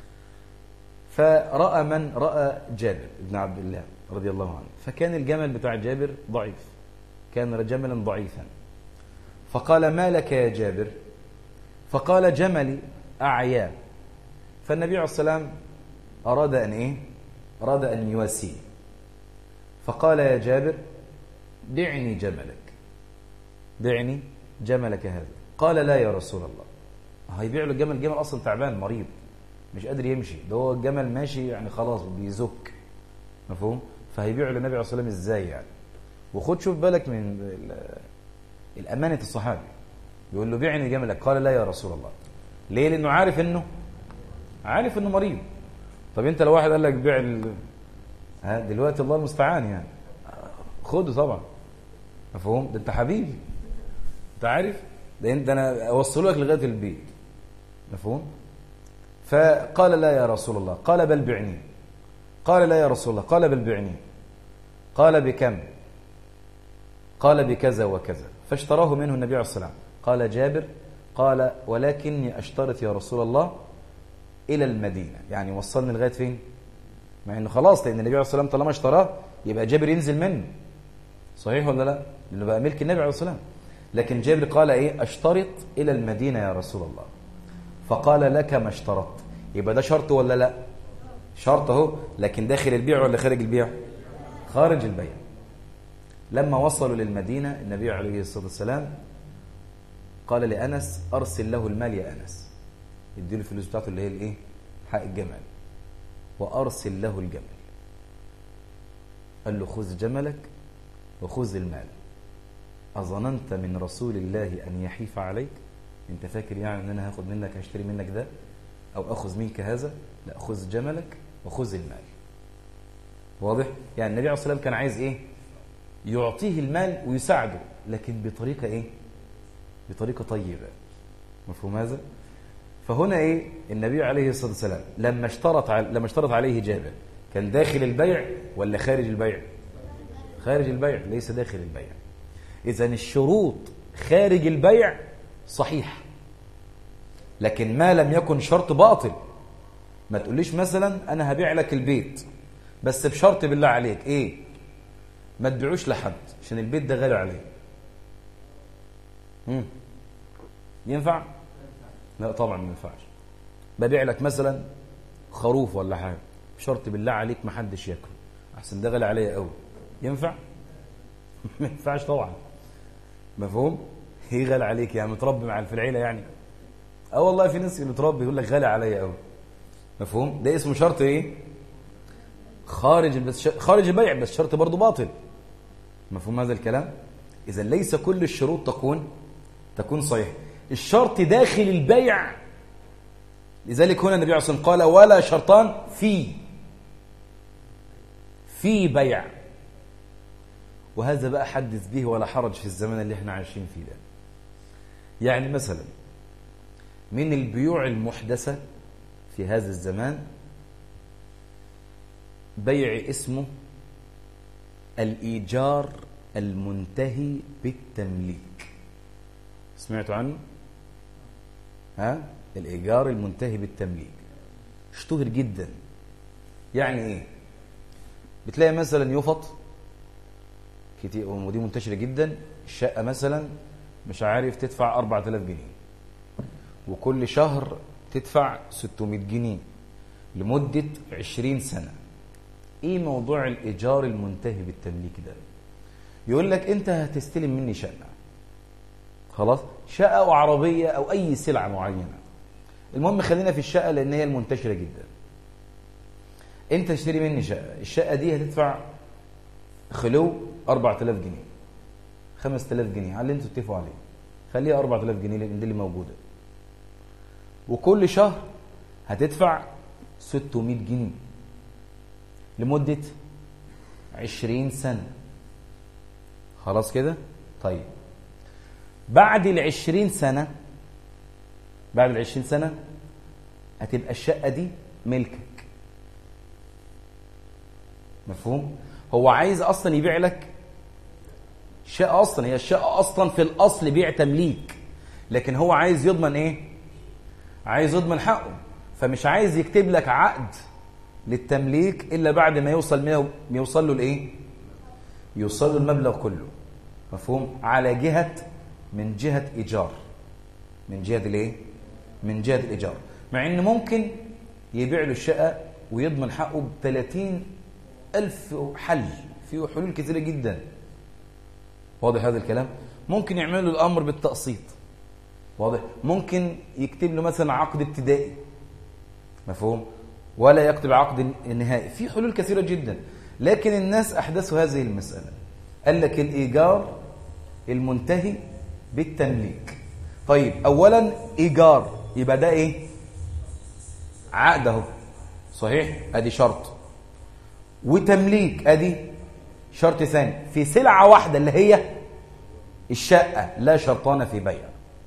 فرأى من رأى جابر بن عبد الله رضي الله عنه فكان الجمل بتاع جابر ضعيف كان جملا ضعيفا فقال ما لك يا جابر فقال جملي أعيا فالنبي عليه السلام أراد أن إيه أراد أن يواسيه فقال يا جابر بعني جملك بعني جملك هذا قال لا يا رسول الله هيبيع له الجمل الجمل أصلا تعبان مريض مش قادر يمشي ده هو الجمل ماشي يعني خلاص بيزك مفهوم فهيبيعه للنبي عليه الصلاه والسلام ازاي يعني وخد شوف بالك من الامانه الصحابي يقول له بيعني جملك قال لا يا رسول الله ليه لانه عارف انه عارف انه مريض طب انت لو واحد قال لك بيع ال... ها دلوقتي الله المستعان يعني خده طبعا مفهوم ده انت حبيبي انت عارف ده انت انا اوصله لك لغايه البيت مفهوم فقال لا يا رسول الله قال بل بعني قال لا يا رسول الله قال بل بعني قال بكم قال بكذا وكذا فاشتراه منه النبي عليه الصلاة والسلام قال جابر قال ولكني أشترط يا رسول الله إلى المدينة يعني وصلني لغاية فين مع أنه خلاص لأن النبي عليه الصلاة والسلام طالما اشتراه يبقى جابر ينزل منه صحيح ولا لا لأنه بقى ملك النبي عليه الصلاة والسلام لكن جابر قال إيه أشترط إلى المدينة يا رسول الله فقال لك ما اشترطت يبقى ده شرط ولا لا شرط اهو لكن داخل البيع ولا خارج البيع خارج البيع لما وصلوا للمدينة النبي عليه الصلاة والسلام قال لأنس أرسل له المال يا أنس اديله الفلوس بتاعته اللي هي الايه حق الجمل وأرسل له الجمل قال له خذ جملك وخذ المال أظننت من رسول الله أن يحيف عليك انت فاكر يعني ان انا هاخد منك هشتري منك ده او اخذ منك هذا لا خذ جملك وخذ المال واضح يعني النبي عليه الصلاه والسلام كان عايز ايه يعطيه المال ويساعده لكن بطريقه ايه بطريقه طيبه مفهوم هذا فهنا ايه النبي عليه الصلاه والسلام لما اشترط لما اشترط عليه جابر كان داخل البيع ولا خارج البيع خارج البيع ليس داخل البيع اذا الشروط خارج البيع صحيح لكن ما لم يكن شرط باطل ما تقوليش مثلا انا هبيع لك البيت بس بشرط بالله عليك ايه ما تبيعوش لحد عشان البيت ده غالي عليه مم. ينفع لا طبعا ما ينفعش ببيع لك مثلا خروف ولا حاجه بشرط بالله عليك ما حدش ياكله احسن ده غالي عليا قوي ينفع ما ينفعش طبعا مفهوم هي غالي عليك يعني متربي مع في العيله يعني اه والله في ناس متربي يقول لك غالي عليا قوي مفهوم ده اسمه شرط ايه خارج بس خارج البيع بس شرط برضه باطل مفهوم هذا الكلام اذا ليس كل الشروط تكون تكون صحيحه الشرط داخل البيع لذلك هنا النبي عليه الصلاه والسلام قال ولا شرطان في في بيع وهذا بقى حدث به ولا حرج في الزمن اللي احنا عايشين فيه ده يعني مثلا من البيوع المحدثة في هذا الزمان بيع اسمه الإيجار المنتهي بالتمليك سمعتوا عنه؟ ها؟ الإيجار المنتهي بالتمليك اشتهر جدا يعني ايه؟ بتلاقي مثلا يفط كتير ودي منتشرة جدا الشقة مثلا مش عارف تدفع 4000 جنيه وكل شهر تدفع 600 جنيه لمدة 20 سنة ايه موضوع الايجار المنتهي بالتمليك ده يقول لك انت هتستلم مني شقة خلاص شقة او عربية او اي سلعة معينة المهم خلينا في الشقة لان هي المنتشرة جدا انت تشتري مني شقة الشقة دي هتدفع خلو 4000 جنيه 5000 جنيه على اللي انتوا اتفقوا عليه خليها 4000 جنيه لان دي اللي موجوده وكل شهر هتدفع 600 جنيه لمدة 20 سنة خلاص كده طيب بعد ال 20 سنة بعد ال 20 سنة هتبقى الشقة دي ملكك مفهوم هو عايز اصلا يبيع لك شقه اصلا هي الشقه اصلا في الاصل بيع تمليك لكن هو عايز يضمن ايه عايز يضمن حقه فمش عايز يكتب لك عقد للتمليك الا بعد ما يوصل منه يوصل له الايه يوصل له المبلغ كله مفهوم على جهه من جهه ايجار من جهه الايه من جهه الايجار مع ان ممكن يبيع له الشقه ويضمن حقه ب 30 ألف حل في حلول كثيرة جدا واضح هذا الكلام ممكن يعمل له الأمر بالتقسيط واضح ممكن يكتب له مثلا عقد ابتدائي مفهوم ولا يكتب عقد نهائي في حلول كثيرة جدا لكن الناس أحدثوا هذه المسألة قال لك الإيجار المنتهي بالتمليك طيب أولا إيجار يبقى ده إيه عقد اهو صحيح ادي شرط وتمليك ادي شرط ثاني في سلعة واحدة اللي هي الشقة لا شرطان في بيع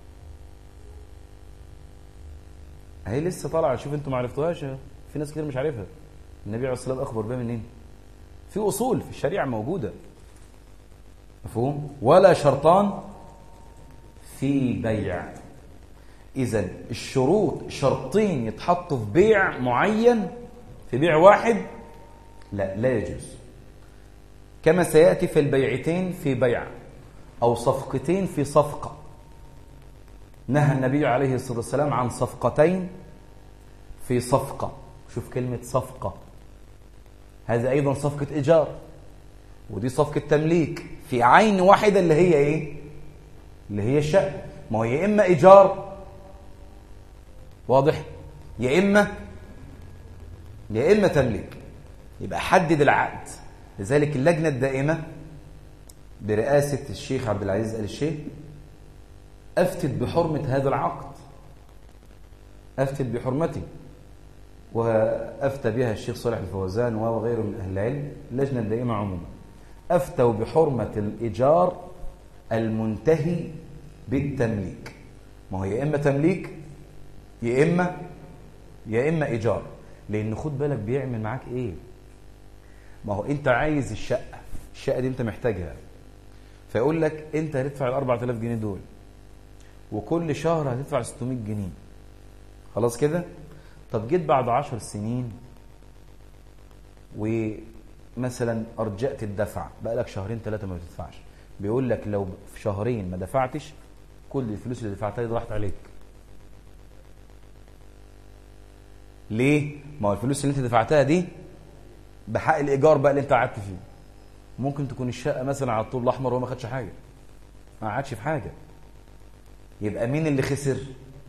هي لسه طالعة شوف انتوا ما عرفتوهاش في ناس كتير مش عارفها النبي عليه الصلاة والسلام أخبر بها منين في أصول في الشريعة موجودة مفهوم ولا شرطان في بيع إذا الشروط شرطين يتحطوا في بيع معين في بيع واحد لا لا يجوز كما سيأتي في البيعتين في بيع أو صفقتين في صفقة نهى النبي عليه الصلاة والسلام عن صفقتين في صفقة شوف كلمة صفقة هذا أيضا صفقة إيجار ودي صفقة تمليك في عين واحدة اللي هي إيه اللي هي الشقة ما هو يا إما إيجار واضح يا إما يا إما تمليك يبقى حدد العقد لذلك اللجنة الدائمة برئاسة الشيخ عبد العزيز آل الشيخ أفتت بحرمة هذا العقد أفتت بحرمته وأفتى بها الشيخ صالح الفوزان وغيره من أهل العلم اللجنة الدائمة عموما أفتوا بحرمة الإيجار المنتهي بالتمليك ما هو يا إما تمليك يا إما يا إما إيجار لأن خد بالك بيعمل معاك إيه ما هو أنت عايز الشقة الشقة دي أنت محتاجها فيقول لك أنت هتدفع ال 4000 جنيه دول وكل شهر هتدفع 600 جنيه خلاص كده طب جيت بعد 10 سنين ومثلا أرجأت الدفع بقى لك شهرين ثلاثة ما بتدفعش بيقول لك لو في شهرين ما دفعتش كل الفلوس اللي دفعتها دي راحت عليك ليه؟ ما هو الفلوس اللي انت دفعتها دي بحق الايجار بقى اللي انت قعدت فيه ممكن تكون الشقه مثلا على الطول الاحمر وهو ما خدش حاجه ما قعدش في حاجه يبقى مين اللي خسر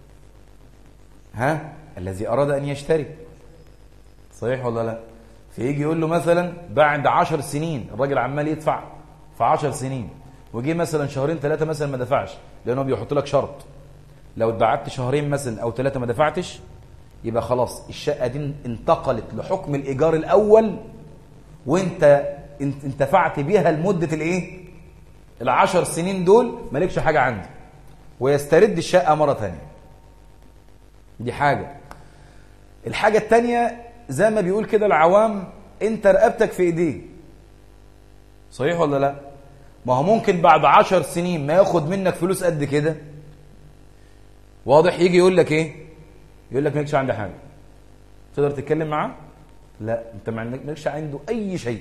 ها الذي اراد ان يشتري صحيح ولا لا فيجي يقول له مثلا بعد عشر سنين الراجل عمال يدفع في عشر سنين وجي مثلا شهرين ثلاثه مثلا ما دفعش لانه بيحط لك شرط لو اتبعت شهرين مثلا او ثلاثه ما دفعتش يبقى خلاص الشقه دي انتقلت لحكم الايجار الاول وانت انتفعت بيها لمده الايه العشر سنين دول مالكش حاجه عندي ويسترد الشقه مره ثانيه دي حاجه الحاجه الثانيه زي ما بيقول كده العوام انت رقبتك في ايديه صحيح ولا لا ما هو ممكن بعد عشر سنين ما ياخد منك فلوس قد كده واضح يجي يقول لك ايه يقول لك مالكش عندي حاجه تقدر تتكلم معاه لا انت ما عندك مالكش عنده اي شيء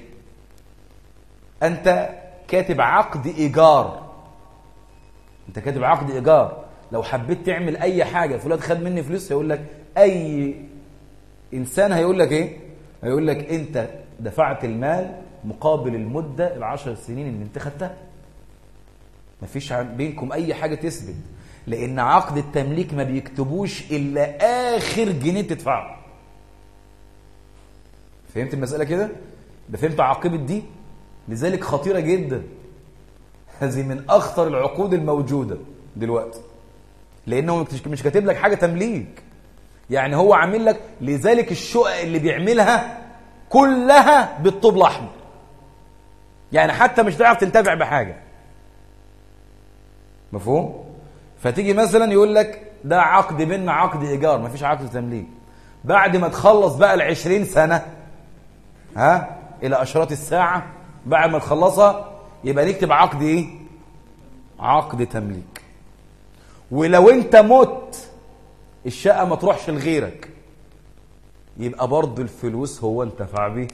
انت كاتب عقد ايجار انت كاتب عقد ايجار لو حبيت تعمل اي حاجه فلان خد مني فلوس هيقول لك اي انسان هيقول لك ايه هيقول لك انت دفعت المال مقابل المده العشر سنين اللي انت خدتها مفيش بينكم اي حاجه تثبت لان عقد التمليك ما بيكتبوش الا اخر جنيه تدفعه فهمت المساله كده ده فهمت عاقبه دي لذلك خطيره جدا هذه من اخطر العقود الموجوده دلوقتي لانه مش كاتب لك حاجه تمليك يعني هو عامل لك لذلك الشقق اللي بيعملها كلها بالطوب الاحمر يعني حتى مش هتعرف تنتفع بحاجه مفهوم فتيجي مثلا يقول لك ده عقد بيننا عقد ايجار مفيش عقد تمليك بعد ما تخلص بقى ال 20 سنه ها الى اشراط الساعه بعد ما تخلصها يبقى نكتب عقد ايه عقد تمليك ولو انت مت الشقه ما تروحش لغيرك يبقى برضه الفلوس هو انتفع بيه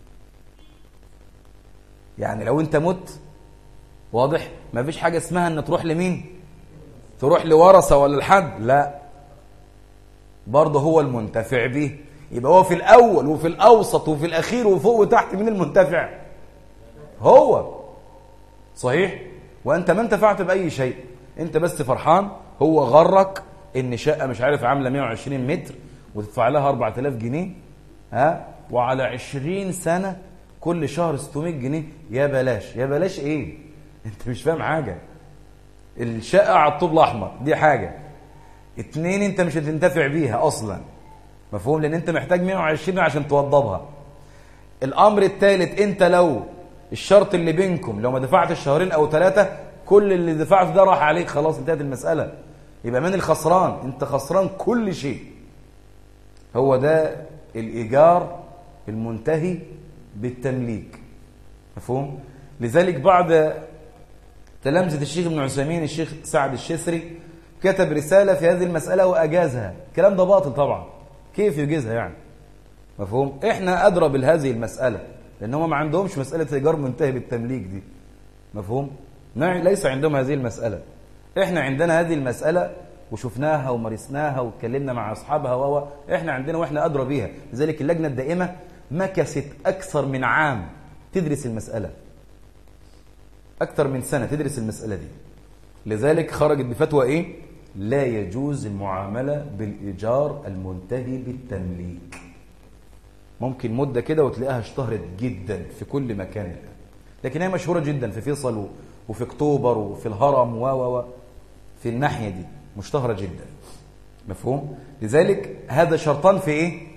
يعني لو انت مت واضح ما فيش حاجه اسمها ان تروح لمين تروح لورثه ولا لحد لا برضه هو المنتفع به يبقى هو في الاول وفي الاوسط وفي الاخير وفوق وتحت مين المنتفع هو صحيح وانت ما انتفعت باي شيء انت بس فرحان هو غرك ان شقه مش عارف عامله 120 متر وتدفع لها 4000 جنيه ها وعلى 20 سنه كل شهر 600 جنيه يا بلاش يا بلاش ايه انت مش فاهم حاجه الشقه على الطوب الاحمر دي حاجه اتنين انت مش هتنتفع بيها اصلا مفهوم لان انت محتاج 120 عشان توضبها الامر الثالث انت لو الشرط اللي بينكم لو ما دفعتش شهرين او ثلاثه كل اللي دفعته ده راح عليك خلاص انتهت المساله يبقى من الخسران انت خسران كل شيء هو ده الايجار المنتهي بالتمليك مفهوم لذلك بعد تلامذة الشيخ ابن عثيمين الشيخ سعد الشسري كتب رسالة في هذه المسألة وأجازها الكلام ده باطل طبعا كيف يجيزها يعني مفهوم احنا أدرى بهذه المسألة لأن هم ما عندهمش مسألة إيجار منتهي بالتمليك دي مفهوم ليس عندهم هذه المسألة احنا عندنا هذه المسألة وشفناها ومارسناها واتكلمنا مع أصحابها و احنا عندنا واحنا أدرى بيها لذلك اللجنة الدائمة مكست أكثر من عام تدرس المسألة أكثر من سنة تدرس المسألة دي لذلك خرجت بفتوى إيه؟ لا يجوز المعاملة بالإيجار المنتهي بالتمليك ممكن مدة كده وتلاقيها اشتهرت جدا في كل مكان الآن لكن هي مشهورة جدا في فيصل وفي اكتوبر وفي الهرم و و في الناحية دي مشتهرة جدا مفهوم؟ لذلك هذا شرطان في إيه؟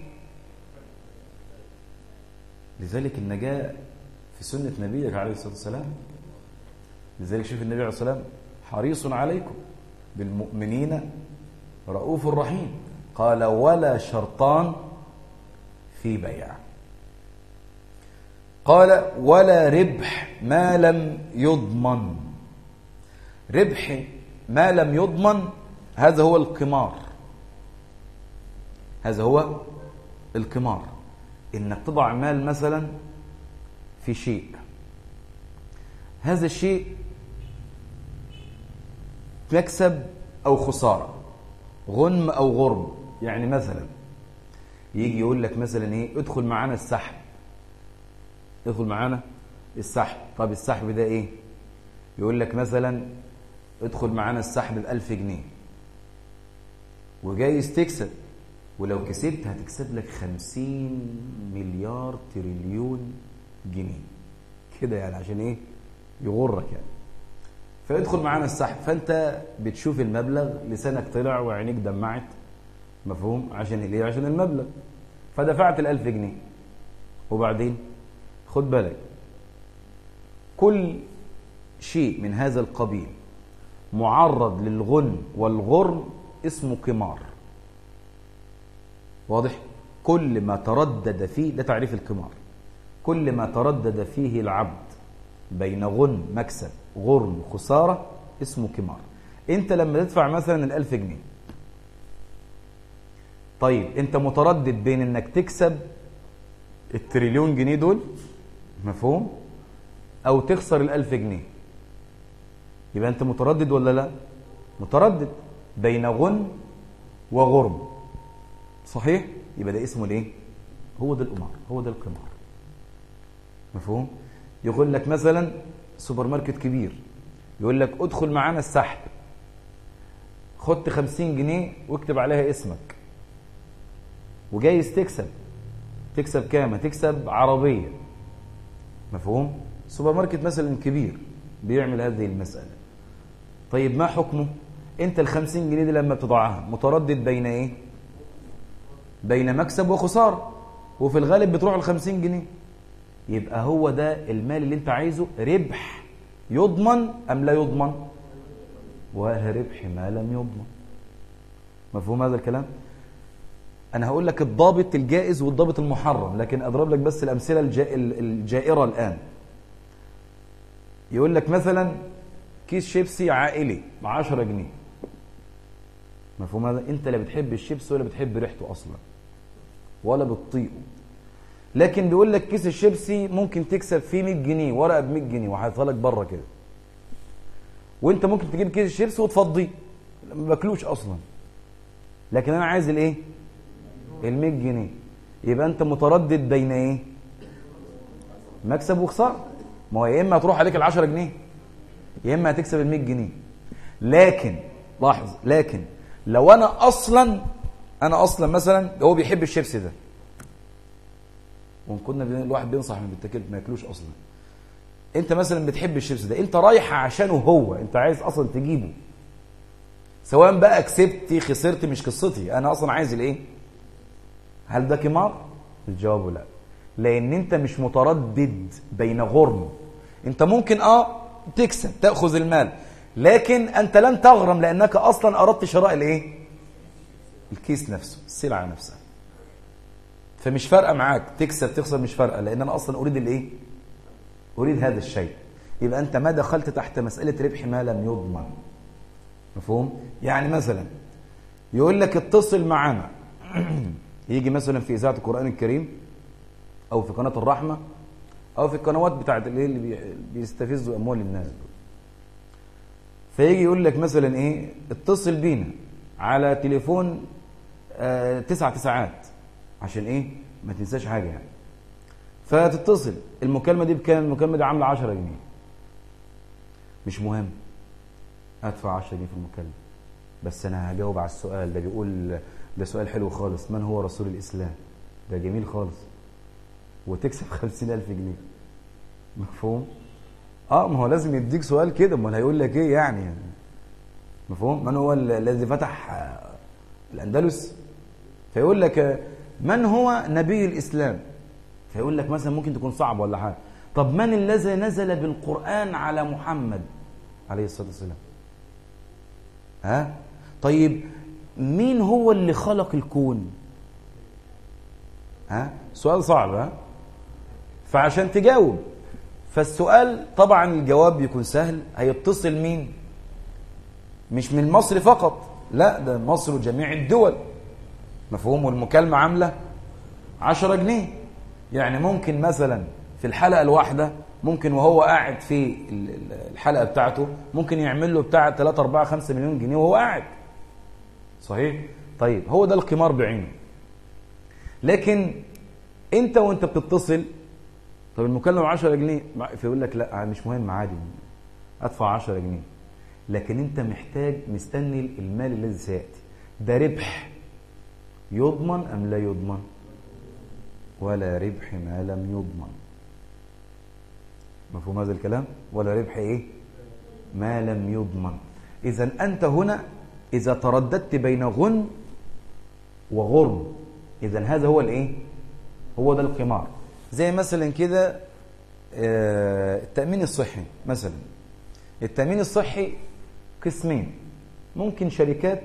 لذلك النجاة في سنة نبيك عليه الصلاة والسلام لذلك شوف النبي عليه الصلاة والسلام حريص عليكم بالمؤمنين رؤوف رحيم قال ولا شرطان في بيع قال ولا ربح ما لم يضمن ربح ما لم يضمن هذا هو القمار هذا هو القمار انك تضع مال مثلا في شيء هذا الشيء مكسب او خساره غنم او غرم يعني مثلا يجي يقول لك مثلا ايه ادخل معانا السحب ادخل معانا السحب طب السحب ده ايه يقول لك مثلا ادخل معانا السحب ب 1000 جنيه وجايز تكسب ولو كسبت هتكسب لك 50 مليار تريليون جنيه كده يعني عشان ايه يغرك يعني فيدخل معانا السحب فانت بتشوف المبلغ لسانك طلع وعينيك دمعت مفهوم عشان ليه عشان المبلغ فدفعت الألف جنيه وبعدين خد بالك كل شيء من هذا القبيل معرض للغن والغرم اسمه قمار واضح كل ما تردد فيه ده تعريف القمار كل ما تردد فيه العبد بين غن مكسب غرم خسارة اسمه قمار انت لما تدفع مثلا الألف جنيه طيب انت متردد بين انك تكسب التريليون جنيه دول مفهوم او تخسر الألف جنيه يبقى انت متردد ولا لا متردد بين غن وغرم صحيح يبقى ده اسمه الايه هو ده القمار هو ده القمار مفهوم يقول لك مثلا سوبر ماركت كبير يقول لك ادخل معانا السحب خدت خمسين جنيه واكتب عليها اسمك وجايز تكسب تكسب كام تكسب عربية مفهوم سوبر ماركت مثلا كبير بيعمل هذه المسألة طيب ما حكمه انت الخمسين جنيه دي لما بتضعها متردد بين ايه بين مكسب وخسارة وفي الغالب بتروح الخمسين جنيه يبقى هو ده المال اللي انت عايزه ربح يضمن ام لا يضمن ربح ما لم يضمن مفهوم هذا الكلام انا هقول لك الضابط الجائز والضابط المحرم لكن اضرب لك بس الامثله الجائره الان يقول لك مثلا كيس شيبسي عائلي ب 10 جنيه مفهوم هذا انت لا بتحب الشيبسي ولا بتحب ريحته اصلا ولا بتطيقه لكن بيقول لك كيس الشيبسي ممكن تكسب فيه 100 جنيه ورقه ب 100 جنيه وهيحطها لك بره كده وانت ممكن تجيب كيس الشيبسي وتفضيه ما باكلوش اصلا لكن انا عايز الايه ال 100 جنيه يبقى انت متردد بين ايه مكسب وخساره ما هو يا اما هتروح عليك ال 10 جنيه يا اما هتكسب ال 100 جنيه لكن لاحظ لكن لو انا اصلا انا اصلا مثلا هو بيحب الشيبسي ده وان كنا الواحد بينصح من بالتاكل ما ياكلوش اصلا انت مثلا بتحب الشيبسي ده انت رايح عشانه هو انت عايز اصلا تجيبه سواء بقى كسبت خسرت مش قصتي انا اصلا عايز الايه هل ده قمار الجواب لا لان انت مش متردد بين غرم انت ممكن اه تكسب تاخذ المال لكن انت لن تغرم لانك اصلا اردت شراء الايه الكيس نفسه السلعه نفسها فمش فارقه معاك تكسب تخسر مش فارقه لان انا اصلا اريد الايه اريد هذا الشيء يبقى انت ما دخلت تحت مساله ربح ما لم يضمن مفهوم يعني مثلا يقول لك اتصل معنا يجي مثلا في اذاعه القران الكريم او في قناه الرحمه او في القنوات بتاعت اللي, اللي بيستفزوا اموال الناس فيجي يقول لك مثلا ايه اتصل بينا على تليفون آه تسع تسعات عشان ايه ما تنساش حاجه يعني فتتصل المكالمه دي بكام المكالمه دي عامله 10 جنيه مش مهم ادفع 10 جنيه في المكالمه بس انا هجاوب على السؤال ده بيقول ده سؤال حلو خالص من هو رسول الاسلام ده جميل خالص وتكسب 50000 جنيه مفهوم اه ما هو لازم يديك سؤال كده امال هيقول لك ايه يعني مفهوم من هو الذي فتح الاندلس فيقول لك من هو نبي الإسلام فيقول لك مثلا ممكن تكون صعب ولا حاجة طب من الذي نزل بالقرآن على محمد عليه الصلاة والسلام ها طيب مين هو اللي خلق الكون ها سؤال صعب ها فعشان تجاوب فالسؤال طبعا الجواب بيكون سهل هيتصل مين مش من مصر فقط لا ده مصر وجميع الدول مفهوم والمكالمة عاملة 10 جنيه يعني ممكن مثلا في الحلقة الواحدة ممكن وهو قاعد في الحلقة بتاعته ممكن يعمل له بتاع 3 4 5 مليون جنيه وهو قاعد صحيح طيب هو ده القمار بعينه لكن انت وانت بتتصل طب المكالمة 10 جنيه فيقول لك لا مش مهم عادي ادفع 10 جنيه لكن انت محتاج مستني المال الذي سيأتي ده ربح يضمن أم لا يضمن ولا ربح ما لم يضمن مفهوم هذا الكلام ولا ربح ايه ما لم يضمن اذا انت هنا اذا ترددت بين غن وغرم اذا هذا هو الايه هو ده القمار زي مثلا كده آه، التأمين الصحي مثلا التأمين الصحي قسمين ممكن شركات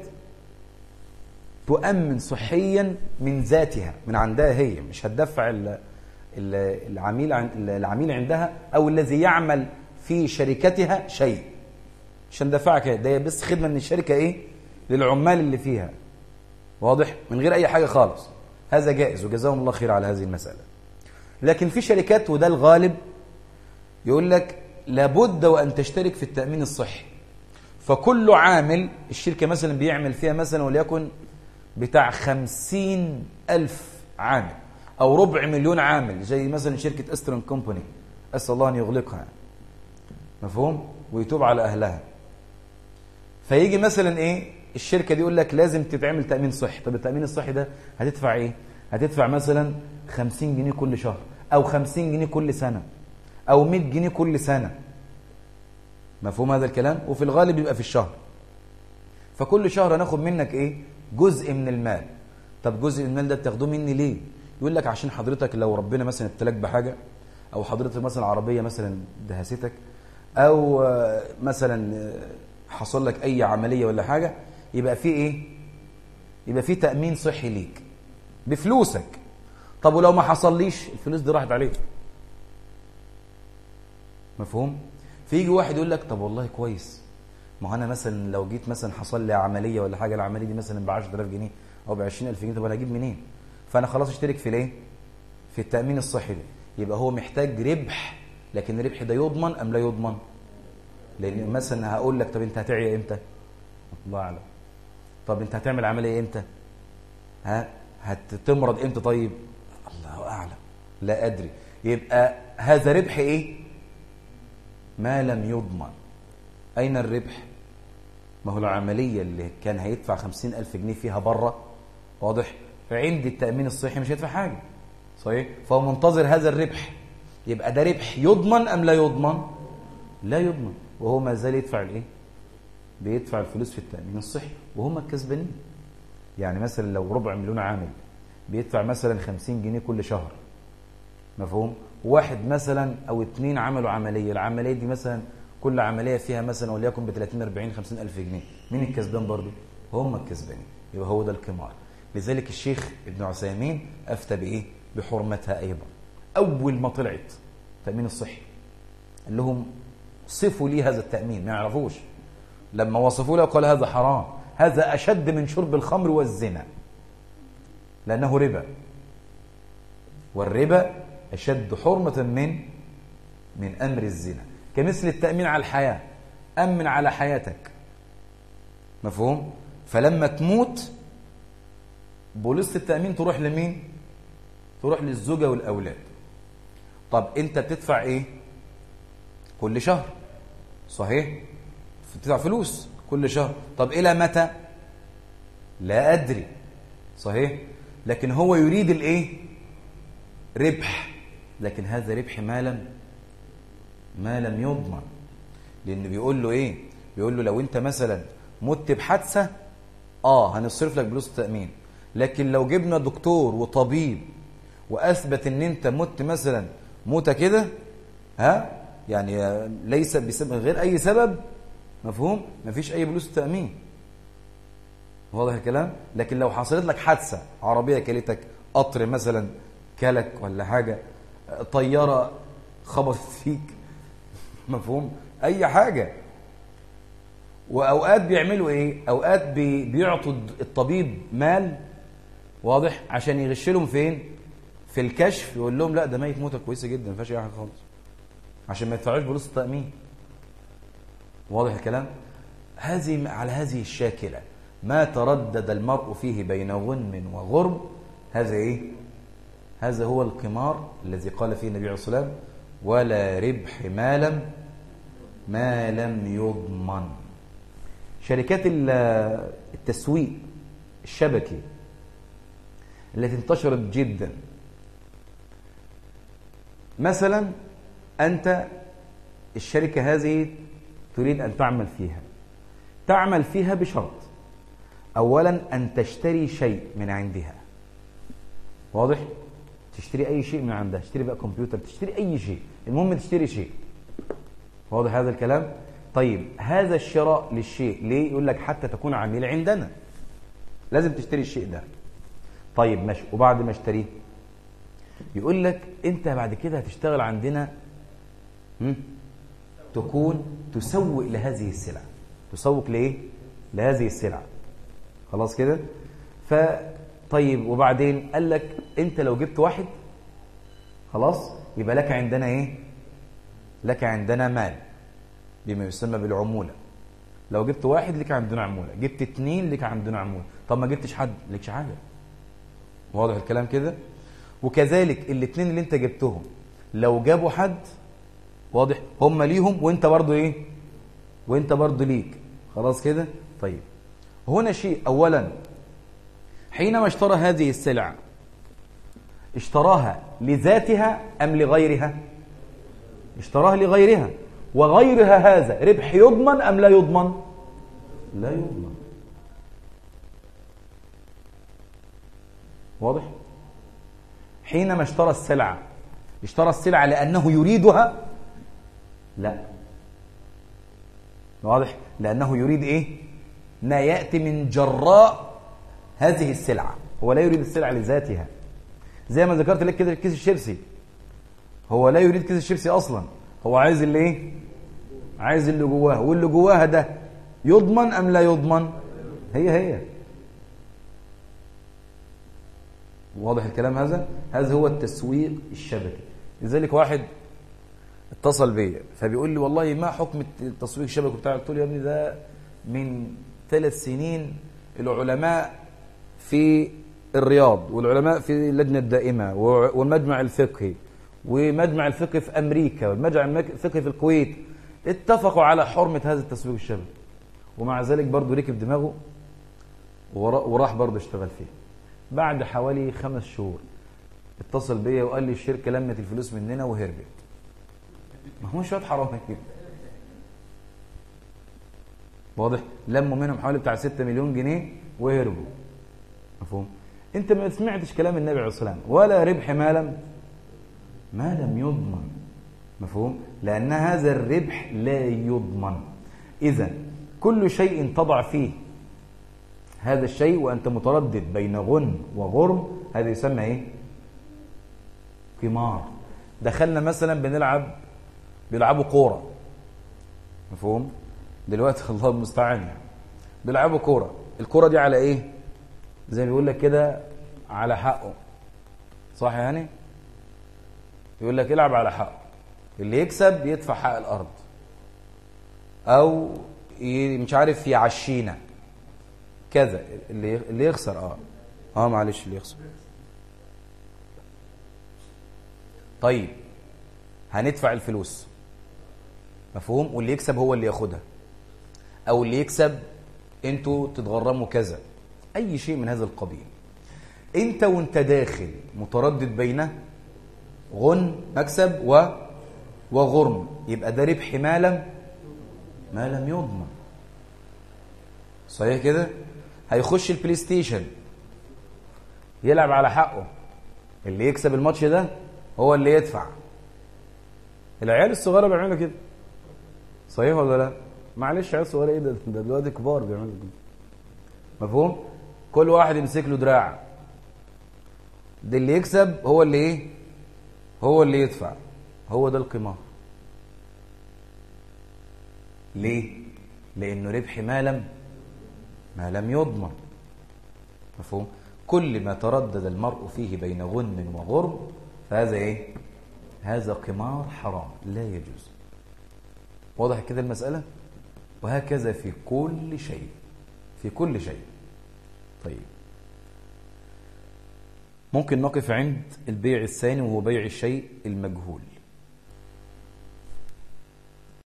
تؤمن صحيا من ذاتها من عندها هي مش هتدفع العميل العميل عندها او الذي يعمل في شركتها شيء مش هندفعك ده بس خدمه من الشركه ايه للعمال اللي فيها واضح من غير اي حاجه خالص هذا جائز وجزاهم الله خير على هذه المساله لكن في شركات وده الغالب يقول لك لابد وان تشترك في التامين الصحي فكل عامل الشركة مثلا بيعمل فيها مثلا وليكن بتاع خمسين ألف عامل أو ربع مليون عامل زي مثلا شركة أسترن كومباني أسأل الله أن يغلقها مفهوم ويتوب على أهلها فيجي مثلا إيه الشركة دي يقول لك لازم تتعمل تأمين صحي طب التأمين الصحي ده هتدفع إيه هتدفع مثلا خمسين جنيه كل شهر أو خمسين جنيه كل سنة أو مئة جنيه كل سنة مفهوم هذا الكلام وفي الغالب يبقى في الشهر فكل شهر هناخد منك ايه جزء من المال طب جزء من المال ده بتاخدوه مني ليه يقول لك عشان حضرتك لو ربنا مثلا ابتلاك بحاجه او حضرتك مثلا عربيه مثلا دهستك او مثلا حصل لك اي عمليه ولا حاجه يبقى في ايه يبقى في تامين صحي ليك بفلوسك طب ولو ما حصليش الفلوس دي راحت عليك مفهوم فيجي واحد يقول لك طب والله كويس ما هو انا مثلا لو جيت مثلا حصل لي عمليه ولا حاجه العمليه دي مثلا ب 10000 جنيه او ب 20000 جنيه طب انا اجيب منين فانا خلاص اشترك في الايه في التامين الصحي ده يبقى هو محتاج ربح لكن الربح ده يضمن ام لا يضمن لان مثلا هقول لك طب انت هتعيا امتى الله اعلم طب انت هتعمل عمليه امتى ها هتمرض امتى طيب الله اعلم لا ادري يبقى هذا ربح ايه ما لم يضمن أين الربح؟ ما هو العملية اللي كان هيدفع خمسين ألف جنيه فيها بره واضح؟ فعند التأمين الصحي مش هيدفع حاجة صحيح؟ فهو منتظر هذا الربح يبقى ده ربح يضمن أم لا يضمن؟ لا يضمن وهو ما زال يدفع الإيه؟ بيدفع الفلوس في التأمين الصحي وهم الكسبانين يعني مثلا لو ربع مليون عامل بيدفع مثلا خمسين جنيه كل شهر مفهوم؟ واحد مثلا او اثنين عملوا عمليه العمليه دي مثلا كل عمليه فيها مثلا وليكن ب 30 40 50 الف جنيه مين الكسبان برضه هم الكسبانين يبقى هو ده القمار لذلك الشيخ ابن عثيمين افتى بايه بحرمتها ايضا اول ما طلعت التامين الصحي قال لهم صفوا لي هذا التامين ما يعرفوش لما وصفوا له قال هذا حرام هذا اشد من شرب الخمر والزنا لانه ربا والربا أشد حرمة من من أمر الزنا كمثل التأمين على الحياة أمن على حياتك مفهوم؟ فلما تموت بوليصة التأمين تروح لمين؟ تروح للزوجة والأولاد طب أنت بتدفع إيه؟ كل شهر صحيح؟ بتدفع فلوس كل شهر طب إلى متى؟ لا أدري صحيح؟ لكن هو يريد الإيه؟ ربح لكن هذا ربح ما لم ما لم يضمن لأنه بيقول له إيه بيقول له لو أنت مثلا مت بحادثة آه هنصرف لك فلوس التأمين لكن لو جبنا دكتور وطبيب وأثبت أن أنت مت مثلا موتة كده ها يعني ليس بسبب غير أي سبب مفهوم مفيش أي فلوس تأمين واضح الكلام لكن لو حصلت لك حادثه عربيه كلتك قطر مثلا كلك ولا حاجه طياره خبطت فيك مفهوم اي حاجه واوقات بيعملوا ايه اوقات بي بيعطوا الطبيب مال واضح عشان يغش لهم فين في الكشف يقول لهم لا ده ميت موته كويسه جدا ما فيهاش اي حاجه خالص عشان ما يدفعوش فلوس التامين واضح الكلام هذه على هذه الشاكله ما تردد المرء فيه بين غنم وغرم هذا ايه هذا هو القمار الذي قال فيه النبي عليه الصلاه والسلام ولا ربح ما لم ما لم يضمن شركات التسويق الشبكي التي انتشرت جدا مثلا أنت الشركة هذه تريد أن تعمل فيها تعمل فيها بشرط أولا أن تشتري شيء من عندها واضح؟ تشتري أي شيء من عندها تشتري بقى كمبيوتر تشتري أي شيء المهم تشتري شيء واضح هذا الكلام؟ طيب هذا الشراء للشيء ليه؟ يقول لك حتى تكون عميل عندنا لازم تشتري الشيء ده طيب ماشي وبعد ما اشتريه يقول لك انت بعد كده هتشتغل عندنا تكون تسوق لهذه السلع تسوق لايه لهذه السلع خلاص كده فطيب وبعدين قال لك انت لو جبت واحد خلاص يبقى لك عندنا ايه لك عندنا مال بما يسمى بالعمولة لو جبت واحد لك عندنا عمولة جبت اتنين لك عندنا عمولة طب ما جبتش حد لكش حاجة واضح الكلام كده وكذلك الاثنين اللي انت جبتهم لو جابوا حد واضح هم ليهم وانت برضو ايه وانت برضو ليك خلاص كده طيب هنا شيء اولا حينما اشترى هذه السلع اشتراها لذاتها ام لغيرها اشتراها لغيرها وغيرها هذا ربح يضمن ام لا يضمن لا يضمن واضح حينما اشترى السلعة اشترى السلعة لأنه يريدها لا واضح لأنه يريد إيه ما يأتي من جراء هذه السلعة هو لا يريد السلعة لذاتها زي ما ذكرت لك كده كيس الشيبسي هو لا يريد كيس الشيبسي أصلا هو عايز اللي إيه عايز اللي جواه واللي جواها ده يضمن أم لا يضمن هي هي واضح الكلام هذا هذا هو التسويق الشبكي لذلك واحد اتصل بيا فبيقول لي والله ما حكم التسويق الشبكي بتاعك قلت له يا ابني ده من ثلاث سنين العلماء في الرياض والعلماء في اللجنة الدائمة والمجمع الفقهي ومجمع الفقه في أمريكا والمجمع الفقهي في الكويت اتفقوا على حرمة هذا التسويق الشبكي ومع ذلك برضه ركب دماغه وراح برضه اشتغل فيه بعد حوالي خمس شهور اتصل بيا وقال لي الشركه لمت الفلوس مننا وهربت ما هو شويه حراميه كده واضح لموا منهم حوالي بتاع 6 مليون جنيه وهربوا مفهوم انت ما سمعتش كلام النبي عليه الصلاه والسلام ولا ربح ما لم ما لم يضمن مفهوم لان هذا الربح لا يضمن اذا كل شيء تضع فيه هذا الشيء وأنت متردد بين غن وغرم هذا يسمى إيه قمار دخلنا مثلا بنلعب بيلعبوا كورة مفهوم دلوقتي الله المستعان يعني بيلعبوا كورة الكورة دي على إيه زي ما بيقول لك كده على حقه صح يعني يقول لك العب على حقه اللي يكسب يدفع حق الأرض أو مش عارف يعشينا كذا اللي اللي يخسر اه اه معلش اللي يخسر طيب هندفع الفلوس مفهوم واللي يكسب هو اللي ياخدها او اللي يكسب انتوا تتغرموا كذا اي شيء من هذا القبيل انت وانت داخل متردد بين غن مكسب و وغرم يبقى ده ربح ما لم ما لم يضمن صحيح كده هيخش البلاي ستيشن يلعب على حقه اللي يكسب الماتش ده هو اللي يدفع العيال الصغيره بيعملوا كده صحيح ولا لا معلش عيال صغيره ايه ده ده دلوقتي كبار بيعملوا كده مفهوم كل واحد يمسك له دراع ده اللي يكسب هو اللي ايه هو اللي يدفع هو ده القمار ليه لانه ربح ما لم ما لم يضمن مفهوم كل ما تردد المرء فيه بين غنم وغرم فهذا ايه هذا قمار حرام لا يجوز واضح كده المسألة وهكذا في كل شيء في كل شيء طيب ممكن نقف عند البيع الثاني وهو بيع الشيء المجهول